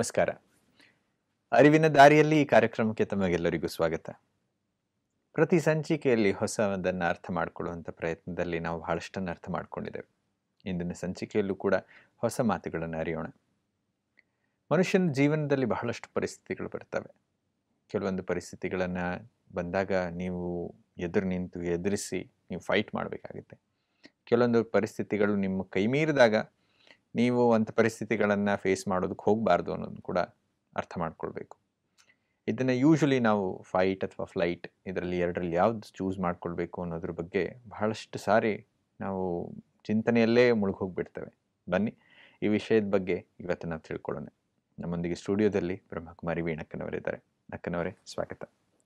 ನಮಸ್ಕಾರ ಅರಿವಿನ ದಾರಿಯಲ್ಲಿ ಈ ಕಾರ್ಯಕ್ರಮಕ್ಕೆ ತಮಗೆಲ್ಲರಿಗೂ ಸ್ವಾಗತ ಪ್ರತಿ ಸಂಚಿಕೆಯಲ್ಲಿ ಹೊಸದನ್ನು ಅರ್ಥ ಮಾಡಿಕೊಳ್ಳುವಂಥ ಪ್ರಯತ್ನದಲ್ಲಿ ನಾವು ಬಹಳಷ್ಟನ್ನು ಅರ್ಥ ಮಾಡ್ಕೊಂಡಿದ್ದೇವೆ ಇಂದಿನ ಸಂಚಿಕೆಯಲ್ಲೂ ಕೂಡ ಹೊಸ ಮಾತುಗಳನ್ನು ಅರಿಯೋಣ ಮನುಷ್ಯನ ಜೀವನದಲ್ಲಿ ಬಹಳಷ್ಟು ಪರಿಸ್ಥಿತಿಗಳು ಬರ್ತವೆ ಕೆಲವೊಂದು ಪರಿಸ್ಥಿತಿಗಳನ್ನು ಬಂದಾಗ ನೀವು ಎದುರು ನಿಂತು ಎದುರಿಸಿ ನೀವು ಫೈಟ್ ಮಾಡಬೇಕಾಗುತ್ತೆ ಕೆಲವೊಂದು ಪರಿಸ್ಥಿತಿಗಳು ನಿಮ್ಮ ಕೈ ಮೀರಿದಾಗ ನೀವು ಅಂಥ ಪರಿಸ್ಥಿತಿಗಳನ್ನು ಫೇಸ್ ಮಾಡೋದಕ್ಕೆ ಹೋಗಬಾರ್ದು ಅನ್ನೋದನ್ನು ಕೂಡ ಅರ್ಥ ಮಾಡ್ಕೊಳ್ಬೇಕು ಇದನ್ನು ಯೂಶ್ವಲಿ ನಾವು ಫೈಟ್ ಅಥವಾ ಫ್ಲೈಟ್ ಇದರಲ್ಲಿ ಎರಡರಲ್ಲಿ ಯಾವ್ದು ಚೂಸ್ ಮಾಡ್ಕೊಳ್ಬೇಕು ಅನ್ನೋದ್ರ ಬಗ್ಗೆ ಬಹಳಷ್ಟು ಸಾರಿ ನಾವು ಚಿಂತನೆಯಲ್ಲೇ ಮುಳುಗೋಗ್ಬಿಡ್ತೇವೆ ಬನ್ನಿ ಈ ವಿಷಯದ ಬಗ್ಗೆ ಇವತ್ತು ನಾವು ತಿಳ್ಕೊಳ್ಳೋಣ ನಮ್ಮೊಂದಿಗೆ ಸ್ಟುಡಿಯೋದಲ್ಲಿ ಬ್ರಹ್ಮಕುಮಾರಿ ವೀಣಕ್ಕನವರಿದ್ದಾರೆ ಅಕ್ಕನವರೇ ಸ್ವಾಗತ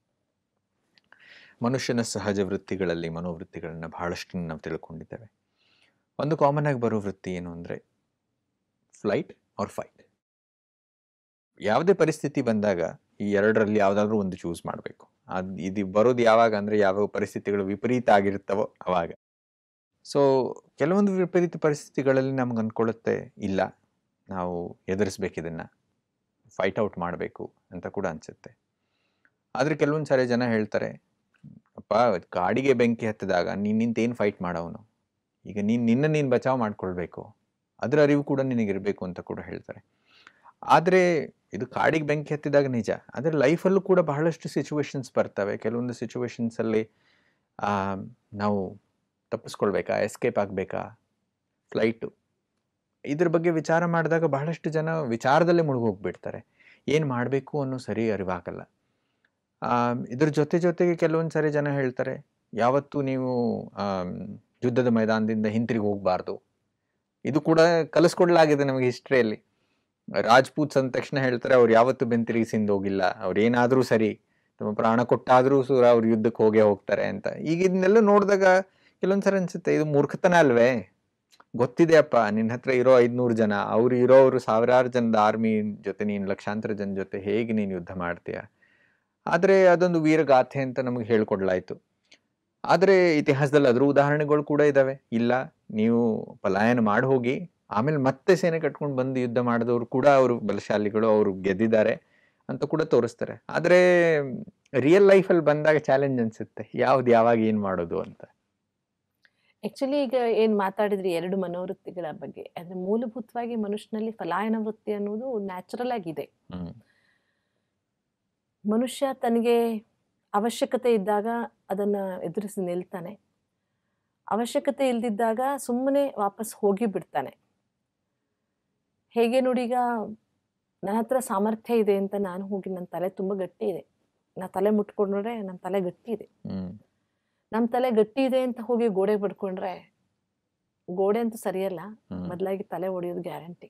ಮನುಷ್ಯನ ಸಹಜ ವೃತ್ತಿಗಳಲ್ಲಿ ಮನೋವೃತ್ತಿಗಳನ್ನು ಬಹಳಷ್ಟು ನಾವು ತಿಳ್ಕೊಂಡಿದ್ದೇವೆ ಒಂದು ಕಾಮನ್ ಆಗಿ ಬರೋ ವೃತ್ತಿ ಏನು ಅಂದರೆ ಫ್ಲೈಟ್ ಆರ್ ಫೈಟ್ ಯಾವುದೇ ಪರಿಸ್ಥಿತಿ ಬಂದಾಗ ಈ ಎರಡರಲ್ಲಿ ಯಾವುದಾದ್ರೂ ಒಂದು ಚೂಸ್ ಮಾಡಬೇಕು ಅದು ಇದು ಬರೋದು ಯಾವಾಗ ಅಂದರೆ ಯಾವ ಪರಿಸ್ಥಿತಿಗಳು ವಿಪರೀತ ಆಗಿರ್ತವೋ ಅವಾಗ ಸೊ ಕೆಲವೊಂದು ವಿಪರೀತ ಪರಿಸ್ಥಿತಿಗಳಲ್ಲಿ ನಮ್ಗೆ ಅಂದ್ಕೊಳ್ಳುತ್ತೆ ಇಲ್ಲ ನಾವು ಎದುರಿಸ್ಬೇಕು ಇದನ್ನು ಫೈಟ್ ಔಟ್ ಮಾಡಬೇಕು ಅಂತ ಕೂಡ ಅನಿಸುತ್ತೆ ಆದರೆ ಕೆಲವೊಂದು ಸಾರಿ ಜನ ಹೇಳ್ತಾರೆ ಅಪ್ಪ ಗಾಡಿಗೆ ಬೆಂಕಿ ಹತ್ತಿದಾಗ ನೀನು ನಿಂತೇನು ಫೈಟ್ ಮಾಡೋನು ಈಗ ನೀನು ನಿನ್ನ ನೀನು ಬಚಾವ್ ಮಾಡ್ಕೊಳ್ಬೇಕು ಅದರ ಅರಿವು ಕೂಡ ನಿನಗಿರಬೇಕು ಅಂತ ಕೂಡ ಹೇಳ್ತಾರೆ ಆದರೆ ಇದು ಕಾಡಿಗೆ ಬೆಂಕಿ ಹತ್ತಿದಾಗ ನಿಜ ಆದರೆ ಲೈಫಲ್ಲೂ ಕೂಡ ಬಹಳಷ್ಟು ಸಿಚುವೇಶನ್ಸ್ ಬರ್ತವೆ ಕೆಲವೊಂದು ಸಿಚುವೇಶನ್ಸಲ್ಲಿ ನಾವು ತಪ್ಪಿಸ್ಕೊಳ್ಬೇಕಾ ಎಸ್ಕೇಪ್ ಆಗಬೇಕಾ ಫ್ಲೈಟು ಇದ್ರ ಬಗ್ಗೆ ವಿಚಾರ ಮಾಡಿದಾಗ ಬಹಳಷ್ಟು ಜನ ವಿಚಾರದಲ್ಲೇ ಮುಳುಗೋಗ್ಬಿಡ್ತಾರೆ ಏನು ಮಾಡಬೇಕು ಅನ್ನೋ ಸರಿ ಅರಿವಾಗಲ್ಲ ಇದ್ರ ಜೊತೆ ಜೊತೆಗೆ ಕೆಲವೊಂದು ಸರಿ ಜನ ಹೇಳ್ತಾರೆ ಯಾವತ್ತೂ ನೀವು ಯುದ್ಧದ ಮೈದಾನದಿಂದ ಹಿಂತಿರುಗಿ ಹೋಗಬಾರ್ದು ಇದು ಕೂಡ ಕಲಿಸ್ಕೊಡ್ಲಾಗಿದೆ ನಮಗೆ ಹಿಸ್ಟ್ರಿಯಲ್ಲಿ ರಾಜ್ಪೂತ್ಸ್ ಅಂದ ತಕ್ಷಣ ಹೇಳ್ತಾರೆ ಅವ್ರು ಯಾವತ್ತೂ ಬೆಂತಿರುಗಿ ಸಿಂದ್ ಹೋಗಿಲ್ಲ ಅವ್ರು ಏನಾದರೂ ಸರಿ ತಮ್ಮ ಪ್ರಾಣ ಕೊಟ್ಟಾದರೂ ಸೂರ ಅವ್ರು ಯುದ್ಧಕ್ಕೆ ಹೋಗೇ ಹೋಗ್ತಾರೆ ಅಂತ ಈಗ ಇದನ್ನೆಲ್ಲ ನೋಡಿದಾಗ ಕೆಲವೊಂದ್ಸರಿ ಅನ್ಸುತ್ತೆ ಇದು ಮೂರ್ಖತನ ಅಲ್ವೇ ಗೊತ್ತಿದೆ ಅಪ್ಪ ನಿನ್ನ ಹತ್ರ ಇರೋ ಐದ್ನೂರು ಜನ ಅವ್ರು ಇರೋರು ಸಾವಿರಾರು ಜನದ ಆರ್ಮಿ ಜೊತೆ ನೀನು ಲಕ್ಷಾಂತರ ಜನ ಜೊತೆ ಹೇಗೆ ನೀನು ಯುದ್ಧ ಮಾಡ್ತೀಯ ಆದರೆ ಅದೊಂದು ವೀರಗಾಥೆ ಅಂತ ನಮಗೆ ಹೇಳ್ಕೊಡ್ಲಾಯ್ತು ಆದರೆ ಇತಿಹಾಸದಲ್ಲಿ ಅದ್ರ ಉದಾಹರಣೆಗಳು ಕೂಡ ಇದ್ದಾವೆ ಇಲ್ಲ ನೀವು ಪಲಾಯನ ಮಾಡಿ ಹೋಗಿ ಆಮೇಲೆ ಮತ್ತೆ ಸೇನೆ ಕಟ್ಕೊಂಡು ಬಂದು ಯುದ್ಧ ಮಾಡಿದವರು ಕೂಡ ಅವರು ಬಲಶಾಲಿಗಳು ಅವರು ಗೆದ್ದಿದ್ದಾರೆ ಅಂತ ಕೂಡ ತೋರಿಸ್ತಾರೆ ಆದರೆ ರಿಯಲ್ ಲೈಫಲ್ಲಿ ಬಂದಾಗ ಚಾಲೆಂಜ್ ಅನ್ಸುತ್ತೆ ಯಾವ್ದು ಯಾವಾಗ ಏನು ಮಾಡೋದು ಅಂತ ಆಕ್ಚುಲಿ ಈಗ ಏನ್ ಮಾತಾಡಿದ್ರಿ ಎರಡು ಮನೋವೃತ್ತಿಗಳ ಬಗ್ಗೆ ಅಂದ್ರೆ ಮೂಲಭೂತವಾಗಿ ಮನುಷ್ಯನಲ್ಲಿ ಫಲಾಯನ ವೃತ್ತಿ ಅನ್ನೋದು ನ್ಯಾಚುರಲ್ ಆಗಿದೆ ಹ್ಮ್ ಮನುಷ್ಯ ತನಗೆ ಅವಶ್ಯಕತೆ ಇದ್ದಾಗ ಅದನ್ನ ಎದುರಿಸಿ ನಿಲ್ತಾನೆ ಅವಶ್ಯಕತೆ ಇಲ್ದಿದ್ದಾಗ ಸುಮ್ಮನೆ ವಾಪಸ್ ಹೋಗಿ ಬಿಡ್ತಾನೆ ಹೇಗೆ ನೋಡಿ ಈಗ ನನ್ನ ಹತ್ರ ಸಾಮರ್ಥ್ಯ ಇದೆ ಅಂತ ನಾನು ಹೋಗಿ ನನ್ನ ತಲೆ ತುಂಬ ಗಟ್ಟಿ ಇದೆ ನಾ ತಲೆ ಮುಟ್ಕೊಂಡ್ರೆ ನನ್ನ ತಲೆ ಗಟ್ಟಿ ಇದೆ ಹ್ಮ್ ನಮ್ಮ ತಲೆ ಗಟ್ಟಿ ಇದೆ ಅಂತ ಹೋಗಿ ಗೋಡೆ ಬಡ್ಕೊಂಡ್ರೆ ಗೋಡೆ ಅಂತೂ ಸರಿಯಲ್ಲ ಹ್ಮ್ ಬದಲಾಗಿ ತಲೆ ಹೊಡೆಯೋದು ಗ್ಯಾರಂಟಿ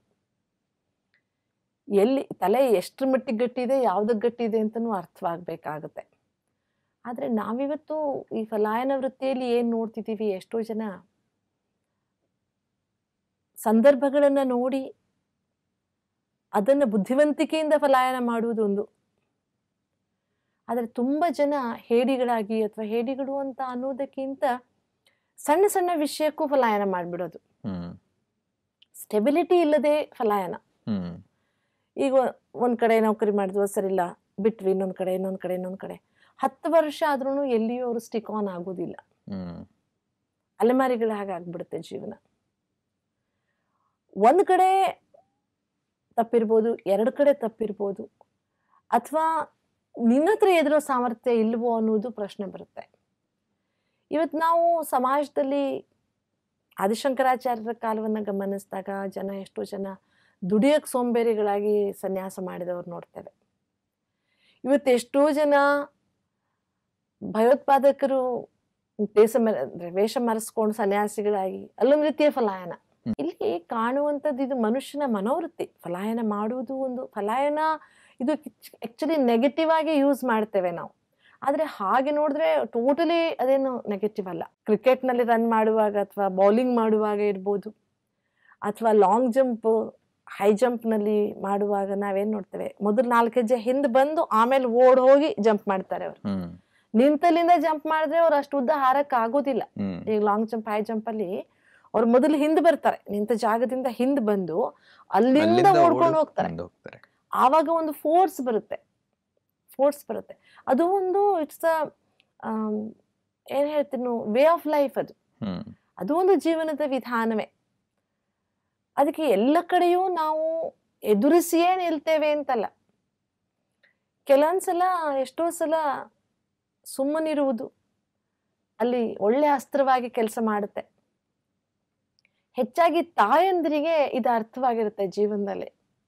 ಎಲ್ಲಿ ತಲೆ ಎಷ್ಟರ ಮಟ್ಟಿಗೆ ಗಟ್ಟಿ ಇದೆ ಯಾವ್ದಕ್ಕೆ ಗಟ್ಟಿ ಇದೆ ಅಂತಲೂ ಅರ್ಥವಾಗಬೇಕಾಗುತ್ತೆ ಆದರೆ ನಾವಿವತ್ತು ಈ ಫಲಾಯನ ವೃತ್ತಿಯಲ್ಲಿ ಏನು ನೋಡ್ತಿದ್ದೀವಿ ಎಷ್ಟೋ ಜನ ಸಂದರ್ಭಗಳನ್ನು ನೋಡಿ ಅದನ್ನು ಬುದ್ಧಿವಂತಿಕೆಯಿಂದ ಫಲಾಯನ ಮಾಡುವುದು ಒಂದು ಆದರೆ ತುಂಬ ಜನ ಹೇಡಿಗಳಾಗಿ ಅಥವಾ ಹೇಡಿಗಳು ಅಂತ ಅನ್ನೋದಕ್ಕಿಂತ ಸಣ್ಣ ಸಣ್ಣ ವಿಷಯಕ್ಕೂ ಫಲಾಯನ ಮಾಡಿಬಿಡೋದು ಹ್ಮ್ ಸ್ಟೆಬಿಲಿಟಿ ಇಲ್ಲದೆ ಫಲಾಯನ ಹ್ಮ್ ಈಗ ಒಂದ್ ಕಡೆ ನೌಕರಿ ಮಾಡಿದ್ವು ಸರಿಲ್ಲ ಬಿಟ್ವಿ ಇನ್ನೊಂದ್ ಕಡೆ ಇನ್ನೊಂದ್ ಕಡೆ ಇನ್ನೊಂದ್ ಕಡೆ ಹತ್ತು ವರ್ಷ ಆದ್ರೂ ಎಲ್ಲಿಯೂ ಅವರು ಸ್ಟಿಕ್ ಆನ್ ಆಗೋದಿಲ್ಲ ಹ್ಮ್ ಅಲೆಮಾರಿಗಳ ಹಾಗೆ ಆಗ್ಬಿಡುತ್ತೆ ಜೀವನ ಒಂದ್ ಕಡೆ ತಪ್ಪಿರ್ಬೋದು ಎರಡು ಕಡೆ ತಪ್ಪಿರ್ಬೋದು ಅಥವಾ ನಿನ್ನ ಹತ್ರ ಎದುರೋ ಸಾಮರ್ಥ್ಯ ಇಲ್ವೋ ಅನ್ನೋದು ಪ್ರಶ್ನೆ ಬರುತ್ತೆ ಇವತ್ತು ನಾವು ಸಮಾಜದಲ್ಲಿ ಆದಿಶಂಕರಾಚಾರ್ಯರ ಕಾಲವನ್ನು ಗಮನಿಸಿದಾಗ ಜನ ಎಷ್ಟೋ ಜನ ದುಡಿಯಕ್ಕೆ ಸೋಂಬೇರಿಗಳಾಗಿ ಸನ್ಯಾಸ ಮಾಡಿದವ್ರು ನೋಡ್ತೇವೆ ಇವತ್ತು ಎಷ್ಟೋ ಜನ ಭಯೋತ್ಪಾದಕರು ದೇಶ ಮೆರ ಅಂದ್ರೆ ವೇಷ ಮರೆಸ್ಕೊಂಡು ಸನ್ಯಾಸಿಗಳಾಗಿ ಅಲ್ಲೊಂದು ರೀತಿಯ ಫಲಾಯನ ಹ್ಮ್. ಇಲ್ಲಿ ಕಾಣುವಂಥದ್ದು ಇದು ಮನುಷ್ಯನ ಮನೋವೃತ್ತಿ ಫಲಾಯನ ಮಾಡುವುದು ಒಂದು ಫಲಾಯನ ಇದು ಆಕ್ಚುಲಿ ನೆಗೆಟಿವ್ ಆಗಿ ಯೂಸ್ ಮಾಡ್ತೇವೆ ನಾವು ಆದ್ರೆ ಹಾಗೆ ನೋಡಿದ್ರೆ ಟೋಟಲಿ ಅದೇನು ನೆಗೆಟಿವ್ ಅಲ್ಲ ಕ್ರಿಕೆಟ್ನಲ್ಲಿ ರನ್ ಮಾಡುವಾಗ ಅಥವಾ ಬೌಲಿಂಗ್ ಮಾಡುವಾಗ ಇರ್ಬೋದು ಅಥವಾ ಲಾಂಗ್ ಜಂಪ್ ಹೈ ಜಂಪ್ನಲ್ಲಿ ಮಾಡುವಾಗ ನಾವೇನ್ ನೋಡ್ತೇವೆ ಮೊದಲು ನಾಲ್ಕು ಹೆಜ್ಜೆ ಹಿಂದೆ ಬಂದು ಆಮೇಲೆ ಓಡ್ ಹೋಗಿ ಜಂಪ್ ಮಾಡ್ತಾರೆ ಅವ್ರು ಹ್ಮ್ ನಿಂತಲ್ಲಿಂದ ಜಂಪ್ ಮಾಡಿದ್ರೆ ಅವ್ರು ಅಷ್ಟು ಉದ್ದ ಹಾರಕ್ ಆಗೋದಿಲ್ಲ ಹ್ಮ್ ಈಗ ಲಾಂಗ್ ಜಂಪ್ ಹೈ ಜಂಪ್ ಅಲ್ಲಿ ಅವ್ರು ಮೊದಲು ಹಿಂದೆ ಬರ್ತಾರೆ ನಿಂತ ಜಾಗದಿಂದ ಹಿಂದೆ ಬಂದು ಅಲ್ಲಿಂದ ಅಲ್ಲಿಂದ ಓಡ್ಕೊಂಡು ಓಡಿ ಹೋಗ್ತಾರೆ ಮುಂದೆ ಹೋಗ್ತಾರೆ ಆವಾಗ ಒಂದು ಫೋರ್ಸ್ ಬರುತ್ತೆ ಫೋರ್ಸ್ ಬರುತ್ತೆ ಅದು ಒಂದು ಇಟ್ಸ್ ಅ ಏನು ಹೇಳ್ತೀನಿ ವೇ ಆಫ್ ಲೈಫ್ ಅದು ಹ್ಮ್ ಅದು ಒಂದು ಜೀವನದ ವಿಧಾನವೇ ಅದಕ್ಕೆ ಎಲ್ಲ ಕಡೆಯೂ ನಾವು ಎದುರಿಸಿಯೇ ನಿಲ್ತೇವೆ ಅಂತಲ್ಲ ಕೆಲವೊಂದ್ಸಲ ಎಷ್ಟೋ ಸಲ ಸುಮ್ಮನಿರುವುದು ಅಲ್ಲಿ ಒಳ್ಳೆ ಅಸ್ತ್ರವಾಗಿ ಕೆಲಸ ಮಾಡುತ್ತೆ ಹೆಚ್ಚಾಗಿ ತಾಯಂದಿರಿಗೆ ಇದು ಅರ್ಥವಾಗಿರುತ್ತೆ ಜೀವನದಲ್ಲಿ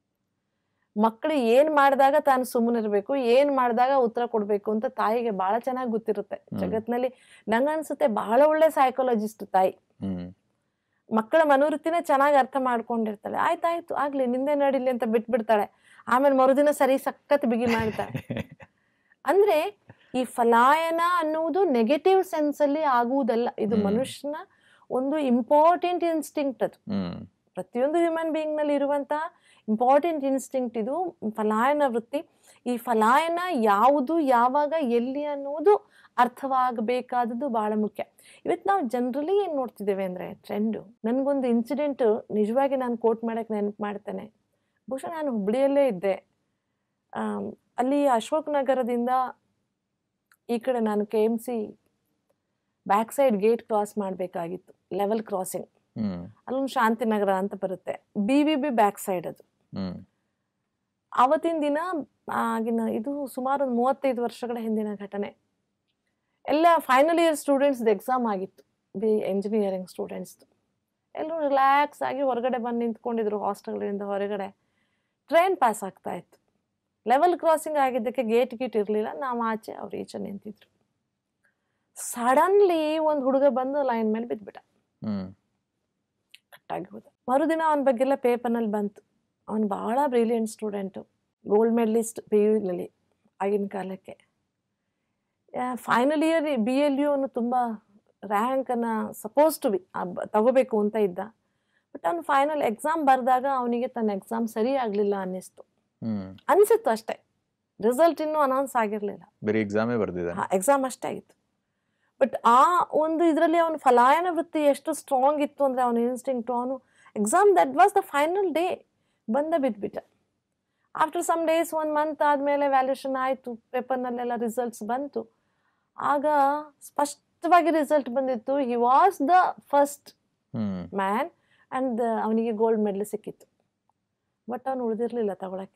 ಮಕ್ಕಳು ಏನ್ ಮಾಡಿದಾಗ ತಾನು ಸುಮ್ಮನಿರ್ಬೇಕು ಏನ್ ಮಾಡಿದಾಗ ಉತ್ತರ ಕೊಡ್ಬೇಕು ಅಂತ ತಾಯಿಗೆ ಬಹಳ ಚೆನ್ನಾಗಿ ಗೊತ್ತಿರುತ್ತೆ ಹ್ಮ್. ಜಗತ್ನಲ್ಲಿ ನಂಗನ್ಸುತ್ತೆ ಬಹಳ ಒಳ್ಳೆ ಸೈಕಾಲಜಿಸ್ಟ್ ತಾಯಿ ಹ್ಮ್ ಮಕ್ಕಳ ಮನೋವೃತ್ತಿನ ಚೆನ್ನಾಗಿ ಅರ್ಥ ಮಾಡ್ಕೊಂಡಿರ್ತಾಳೆ ಆಯ್ತಾಯ್ತು ಆಗ್ಲಿ ನಿಂದೆ ನಡಿಲಿ ಅಂತ ಬಿಟ್ಬಿಡ್ತಾಳೆ ಆಮೇಲೆ ಮರುದಿನ ಸರಿ ಸಖತ್ ಬಿಗಿ ಮಾಡ್ತಾಳೆ ಅಂದ್ರೆ ಈ ಫಲಾಯನ ಅನ್ನುವುದು ನೆಗೆಟಿವ್ ಸೆನ್ಸ್ ಅಲ್ಲಿ ಆಗುವುದಲ್ಲ ಇದು ಹ್ಮ್. ಮನುಷ್ಯನ ಒಂದು ಇಂಪಾರ್ಟೆಂಟ್ ಇನ್ಸ್ಟಿಂಕ್ಟ್ ಅದು ಹ್ಮ್ ಪ್ರತಿಯೊಂದು ಹ್ಯೂಮನ್ ಬೀಯಿಂಗ್ ನಲ್ಲಿ ಇರುವಂತಹ ಇಂಪಾರ್ಟೆಂಟ್ ಇನ್ಸ್ಟಿಂಕ್ಟ್ ಇದು ಫಲಾಯನ ವೃತ್ತಿ ಈ ಫಲಾಯನ ಯಾವುದು ಯಾವಾಗ ಎಲ್ಲಿ ಅನ್ನೋದು ಅರ್ಥವಾಗಬೇಕಾದದ್ದು ಬಹಳ ಮುಖ್ಯ ಇವತ್ತು ನಾವು ಜನರಲಿ ಏನು ನೋಡ್ತಿದ್ದೇವೆ ಅಂದರೆ ಟ್ರೆಂಡು ನನಗೊಂದು ಇನ್ಸಿಡೆಂಟ್ ನಿಜವಾಗಿ ನಾನು ಕೋಟ್ ಮಾಡೋಕ್ಕೆ ನೆನಪು ಮಾಡ್ತೇನೆ ಬಹುಶಃ ನಾನು ಹುಬ್ಳಿಯಲ್ಲೇ ಇದ್ದೆ ಆಮ್, ಅಲ್ಲಿ ಅಶೋಕ್ ನಗರದಿಂದ ಈ ಕಡೆ ನಾನು K M C back side gate cross ಮಾಡಬೇಕಾಗಿತ್ತು ಲೆವೆಲ್ ಕ್ರಾಸಿಂಗ್ ಹ್ಮ್ ಅಲ್ಲೊಂದು ಶಾಂತಿನಗರ ಅಂತ ಬರುತ್ತೆ B V B back side ಅದು ಹ್ಮ್ ಆವತ್ತಿನ ದಿನ ಆಗಿನ ಇದು ಸುಮಾರು ಒಂದು ಮೂವತ್ತೈದು ವರ್ಷಗಳ ಹಿಂದಿನ ಘಟನೆ ಎಲ್ಲ ಫೈನಲ್ ಇಯರ್ ಸ್ಟೂಡೆಂಟ್ಸ್ದು ಎಕ್ಸಾಮ್ ಆಗಿತ್ತು ಬಿ ಎಂಜಿನಿಯರಿಂಗ್ ಸ್ಟೂಡೆಂಟ್ಸ್ದು ಎಲ್ಲರೂ ರಿಲ್ಯಾಕ್ಸ್ ಆಗಿ ಹೊರಗಡೆ ಬಂದು ನಿಂತ್ಕೊಂಡಿದ್ರು ಹಾಸ್ಟೆಲ್ಗಳಿಂದ ಹೊರಗಡೆ ಟ್ರೈನ್ ಪಾಸ್ ಆಗ್ತಾ ಇತ್ತು ಲೆವೆಲ್ ಕ್ರಾಸಿಂಗ್ ಆಗಿದ್ದಕ್ಕೆ ಗೇಟ್ ಗೀಟ್ ಇರಲಿಲ್ಲ ನಾವು ಆಚೆ ಅವ್ರು ಈಚೆ ನಿಂತಿದ್ರು ಸಡನ್ಲಿ ಒಂದು ಹುಡುಗ ಬಂದು ಲೈನ್ ಮೇಲೆ ಬಿದ್ದುಬಿಟ್ಟ ಹ್ಮ್ ಕಟ್ಟಾಗಿ ಹೋದ ಮರುದಿನ ಅವನ ಬಗ್ಗೆಲ್ಲ ಪೇಪರ್ನಲ್ಲಿ ಬಂತು ಅವನು ಭಾಳ brilliant student gold medalist P ಯುನಲ್ಲಿ ಆಗಿನ ಕಾಲಕ್ಕೆ final year B L U ಅವನು ತುಂಬ ರ್ಯಾಂಕನ್ನು ಸಪೋಸ್ ಟು ಬಿ ತಗೋಬೇಕು ಅಂತ ಇದ್ದ ಬಟ್ ಅವನು ಫೈನಲ್ ಎಕ್ಸಾಮ್ ಬರೆದಾಗ ಅವನಿಗೆ ತನ್ನ ಎಕ್ಸಾಮ್ ಸರಿ ಆಗಲಿಲ್ಲ ಅನ್ನಿಸ್ತು ಹ್ಮ್ ಅನಿಸಿತ್ತು ಅಷ್ಟೇ ರಿಸಲ್ಟ್ ಇನ್ನೂ ಅನೌನ್ಸ್ ಆಗಿರಲಿಲ್ಲ ಬರೀ ಎಕ್ಸಾಮೇ ಬರ್ದಿದ್ದಾನೆ ಎಕ್ಸಾಮ್ ಅಷ್ಟೇ ಆಗಿತ್ತು ಬಟ್ ಆ ಒಂದು ಇದರಲ್ಲಿ ಅವನ ಫಲಾಯನ ವೃತ್ತಿ ಎಷ್ಟು ಸ್ಟ್ರಾಂಗ್ ಇತ್ತು ಅಂದರೆ ಅವನ ಇನ್ಸ್ಟಿಂಕ್ಟು ಅವನು exam that was the final day ಬಂದ ಬಿದ್ದುಬಿಟ್ಟ after some days one month ಆದಮೇಲೆ ವ್ಯಾಲ್ಯೂಷನ್ ಆಯಿತು ಪೇಪರ್ನಲ್ಲೆಲ್ಲ ರಿಸಲ್ಟ್ಸ್ ಬಂತು ಆಗ ಸ್ಪಷ್ಟವಾಗಿ ರಿಸಲ್ಟ್ ಬಂದಿತ್ತು he was the first hmm man and ಅವನಿಗೆ ಗೋಲ್ಡ್ ಮೆಡಲ್ ಸಿಕ್ಕಿತ್ತು ಬಟ್ ಅವನು ಉಳಿದಿರಲಿಲ್ಲ ತಗೊಳಕ್ಕೆ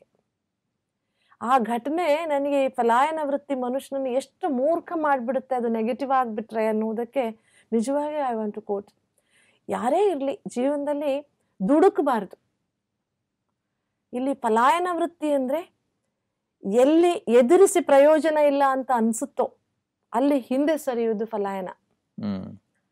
ಆ ಘಟನೆ ನನಗೆ ಈ ಪಲಾಯನ ವೃತ್ತಿ ಮನುಷ್ಯನನ್ನು ಎಷ್ಟು ಮೂರ್ಖ ಮಾಡಿಬಿಡುತ್ತೆ ಅದು ನೆಗೆಟಿವ್ ಆಗಿಬಿಟ್ರೆ ಅನ್ನೋದಕ್ಕೆ ನಿಜವಾಗಿ ಐ ವಾಂಟ್ ಟು ಕೋಟ್ ಯಾರೇ ಇರಲಿ ಜೀವನದಲ್ಲಿ ದುಡುಕಬಾರ್ದು ಇಲ್ಲಿ ಪಲಾಯನ ವೃತ್ತಿ ಅಂದರೆ ಎಲ್ಲಿ ಎದುರಿಸಿ ಪ್ರಯೋಜನ ಇಲ್ಲ ಅಂತ ಅನಿಸುತ್ತೋ ಅಲ್ಲಿ ಹಿಂದೆ ಸರಿಯುವುದು ಫಲಾಯನ ಹ್ಮ್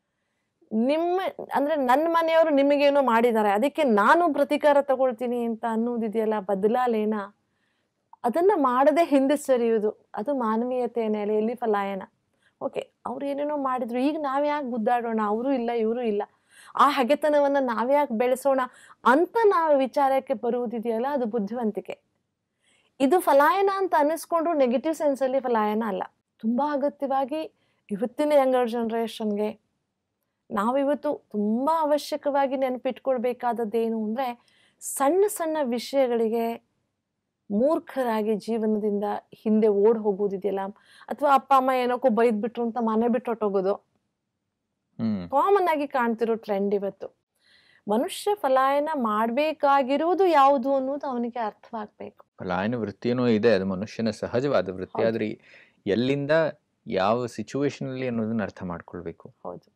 ನಿಮ್ಮ ಅಂದ್ರೆ ನನ್ನ ಮನೆಯವರು ನಿಮಗೇನೋ ಮಾಡಿದ್ದಾರೆ ಅದಕ್ಕೆ ನಾನು ಪ್ರತೀಕಾರ ತಗೊಳ್ತೀನಿ ಅಂತ ಅನ್ನೋದಿದೆಯಲ್ಲ ಬದಲಾಲೇನ ಅದನ್ನ ಮಾಡದೆ ಹಿಂದೆ ಸರಿಯುವುದು ಅದು ಮಾನವೀಯತೆಯ ನೆಲೆಯಲ್ಲಿ ಫಲಾಯನ ಓಕೆ ಅವ್ರು ಏನೇನೋ ಮಾಡಿದ್ರು ಈಗ ನಾವ್ಯಾಕೆ ಗುದ್ದಾಡೋಣ ಅವರು ಇಲ್ಲ ಇವರು ಇಲ್ಲ ಆ ಹಗೆತನವನ್ನ ನಾವ್ಯಾಕೆ ಬೆಳೆಸೋಣ ಅಂತ ನಾವು ವಿಚಾರಕ್ಕೆ ಬರುವುದಿದೆಯಲ್ಲ ಅದು ಬುದ್ಧಿವಂತಿಕೆ ಇದು ಫಲಾಯನ ಅಂತ ಅನ್ನಿಸ್ಕೊಂಡ್ರು ನೆಗೆಟಿವ್ ಸೆನ್ಸಲ್ಲಿ ಫಲಾಯನ ಅಲ್ಲ ತುಂಬಾ ಅಗತ್ಯವಾಗಿ ಇವತ್ತಿನ ಯಂಗರ್ ಜನ್ರೇಷನ್ಗೆ ನಾವಿವತ್ತು ತುಂಬ ಅವಶ್ಯಕವಾಗಿ ನೆನಪಿಟ್ಕೊಳ್ಬೇಕಾದದ್ದೇನು ಅಂದರೆ ಸಣ್ಣ ಸಣ್ಣ ವಿಷಯಗಳಿಗೆ ಮೂರ್ಖರಾಗಿ ಜೀವನದಿಂದ ಹಿಂದೆ ಓಡ್ ಹೋಗೋದಿದೆಯಲ್ಲ ಅಥವಾ ಅಪ್ಪ ಅಮ್ಮ ಏನಕ್ಕೋ ಬೈದ್ಬಿಟ್ರು ಅಂತ ಮನೆ ಬಿಟ್ಟು ಹೊಟ್ಟೋಗೋದು ಹ್ಮ್ ಕಾಮನ್ ಆಗಿ ಕಾಣ್ತಿರೋ ಟ್ರೆಂಡ್ ಇವತ್ತು ಮನುಷ್ಯ ಫಲಾಯನ ಮಾಡಬೇಕಾಗಿರುವುದು ಯಾವುದು ಅನ್ನೋದು ಅವನಿಗೆ ಅರ್ಥವಾಗಬೇಕು ಪಲಾಯನ ವೃತ್ತಿಯೂ ಇದೆ ಅದು ಮನುಷ್ಯನ ಸಹಜವಾದ ವೃತ್ತಿ ಹೌದು. ಆದ್ರೆ ಎಲ್ಲಿಂದ ಯಾವ ಸಿಚುವೇಶನ್ ಅಲ್ಲಿ ಅನ್ನೋದನ್ನ ಅರ್ಥ ಮಾಡ್ಕೊಳ್ಬೇಕು ಹೌದು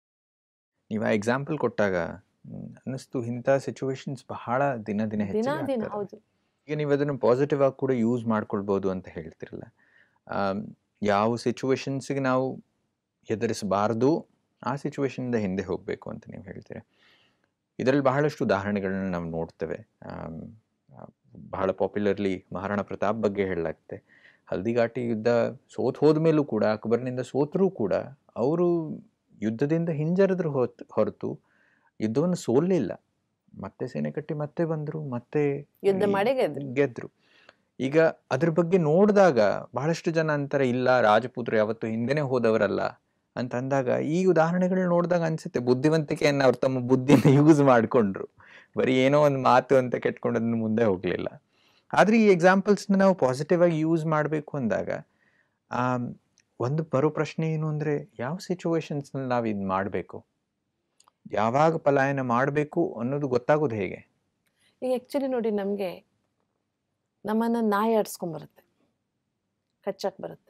ನೀವು ಆ ಎಕ್ಸಾಂಪಲ್ ಕೊಟ್ಟಾಗ ಹ್ಮ್, ಅನ್ನಿಸ್ತು ಇಂಥ ಸಿಚುವೇಶನ್ಸ್ ಬಹಳ ದಿನ ದಿನ ದಿನ ದಿನ ಹೆಚ್ಚಿಗೆ ಹೌದು ಈಗ ನೀವು ಅದನ್ನು ಪಾಸಿಟಿವ್ ಆಗಿ ಕೂಡ ಯೂಸ್ ಮಾಡ್ಕೊಳ್ಬೋದು ಅಂತ ಹೇಳ್ತಿರಲ್ಲ ಆಮ್, ಯಾವ ಸಿಚುವೇಶನ್ಸ್ಗೆ ನಾವು ಎದುರಿಸಬಾರ್ದು ಆ ಸಿಚುವೇಶನಿಂದ ಹಿಂದೆ ಹೋಗಬೇಕು ಅಂತ ನೀವು ಹೇಳ್ತೀರ ಇದರಲ್ಲಿ ಬಹಳಷ್ಟು ಉದಾಹರಣೆಗಳನ್ನ ನಾವು ನೋಡ್ತೇವೆ ಆಮ್, ಆ, ಬಹಳ ಪಾಪ್ಯುಲರ್ಲಿ ಮಹಾರಾಣಾ ಪ್ರತಾಪ್ ಬಗ್ಗೆ ಹೇಳಲಾಗುತ್ತೆ ಹಲ್ದಿಘಾಟಿ ಯುದ್ಧ ಸೋತ್ ಹೋದ್ಮೇಲೂ ಕೂಡ ಅಕ್ಬರ್ನಿಂದ ಸೋತರೂ ಕೂಡ ಅವರು ಯುದ್ಧದಿಂದ ಹಿಂಜರಿದ್ರು ಹೊತ್ ಹೊರತು ಯುದ್ಧವನ್ನು ಸೋಲಿಲ್ಲ ಮತ್ತೆ ಸೇನೆ ಕಟ್ಟಿ ಮತ್ತೆ ಬಂದರು ಮತ್ತೆ ಯುದ್ಧ ಈ- ಮಾಡಿ ಗೆದ್ರು ಗೆದ್ರು ಈಗ ಅದ್ರ ಬಗ್ಗೆ ನೋಡಿದಾಗ ಬಹಳಷ್ಟು ಜನ ಅಂತಾರೆ ಇಲ್ಲ ರಾಜಪೂತರು ಯಾವತ್ತು ಹಿಂದೆನೆ ಹೋದವರಲ್ಲ ಅಂತ ಅಂದಾಗ ಈ ಉದಾಹರಣೆಗಳು ನೋಡಿದಾಗ ಅನ್ಸುತ್ತೆ ಬುದ್ಧಿವಂತಿಕೆಯನ್ನ ಅವ್ರು ತಮ್ಮ ಬುದ್ಧಿನ ಯೂಸ್ ಮಾಡ್ಕೊಂಡ್ರು ಬರೀ ಏನೋ ಒಂದು ಮಾತು ಅಂತ ಕೆಟ್ಕೊಂಡು ಅದನ್ನ ಮುಂದೆ ಹೋಗ್ಲಿಲ್ಲ ಆದರೆ ಈ ಎಕ್ಸಾಂಪಲ್ಸ್ನ ನಾವು ಪಾಸಿಟಿವ್ ಆಗಿ ಯೂಸ್ ಮಾಡಬೇಕು ಅಂದಾಗ ಆಮ್, ಒಂದು ಬರೋ ಪ್ರಶ್ನೆ ಏನು ಅಂದರೆ ಯಾವ ಸಿಚುವೇಶನ್ಸ್ನಲ್ಲಿ ನಾವು ಇದು ಮಾಡಬೇಕು ಯಾವಾಗ ಪಲಾಯನ ಮಾಡಬೇಕು ಅನ್ನೋದು ಗೊತ್ತಾಗೋದು ಹೇಗೆ ಈಗ ಆ್ಯಕ್ಚುಲಿ ನೋಡಿ ನಮಗೆ ನಮ್ಮನ್ನು ನಾಯಿ ಆಡ್ಸ್ಕೊಂಬರುತ್ತೆ ಕಚ್ಚಕ್ಕೆ ಬರುತ್ತೆ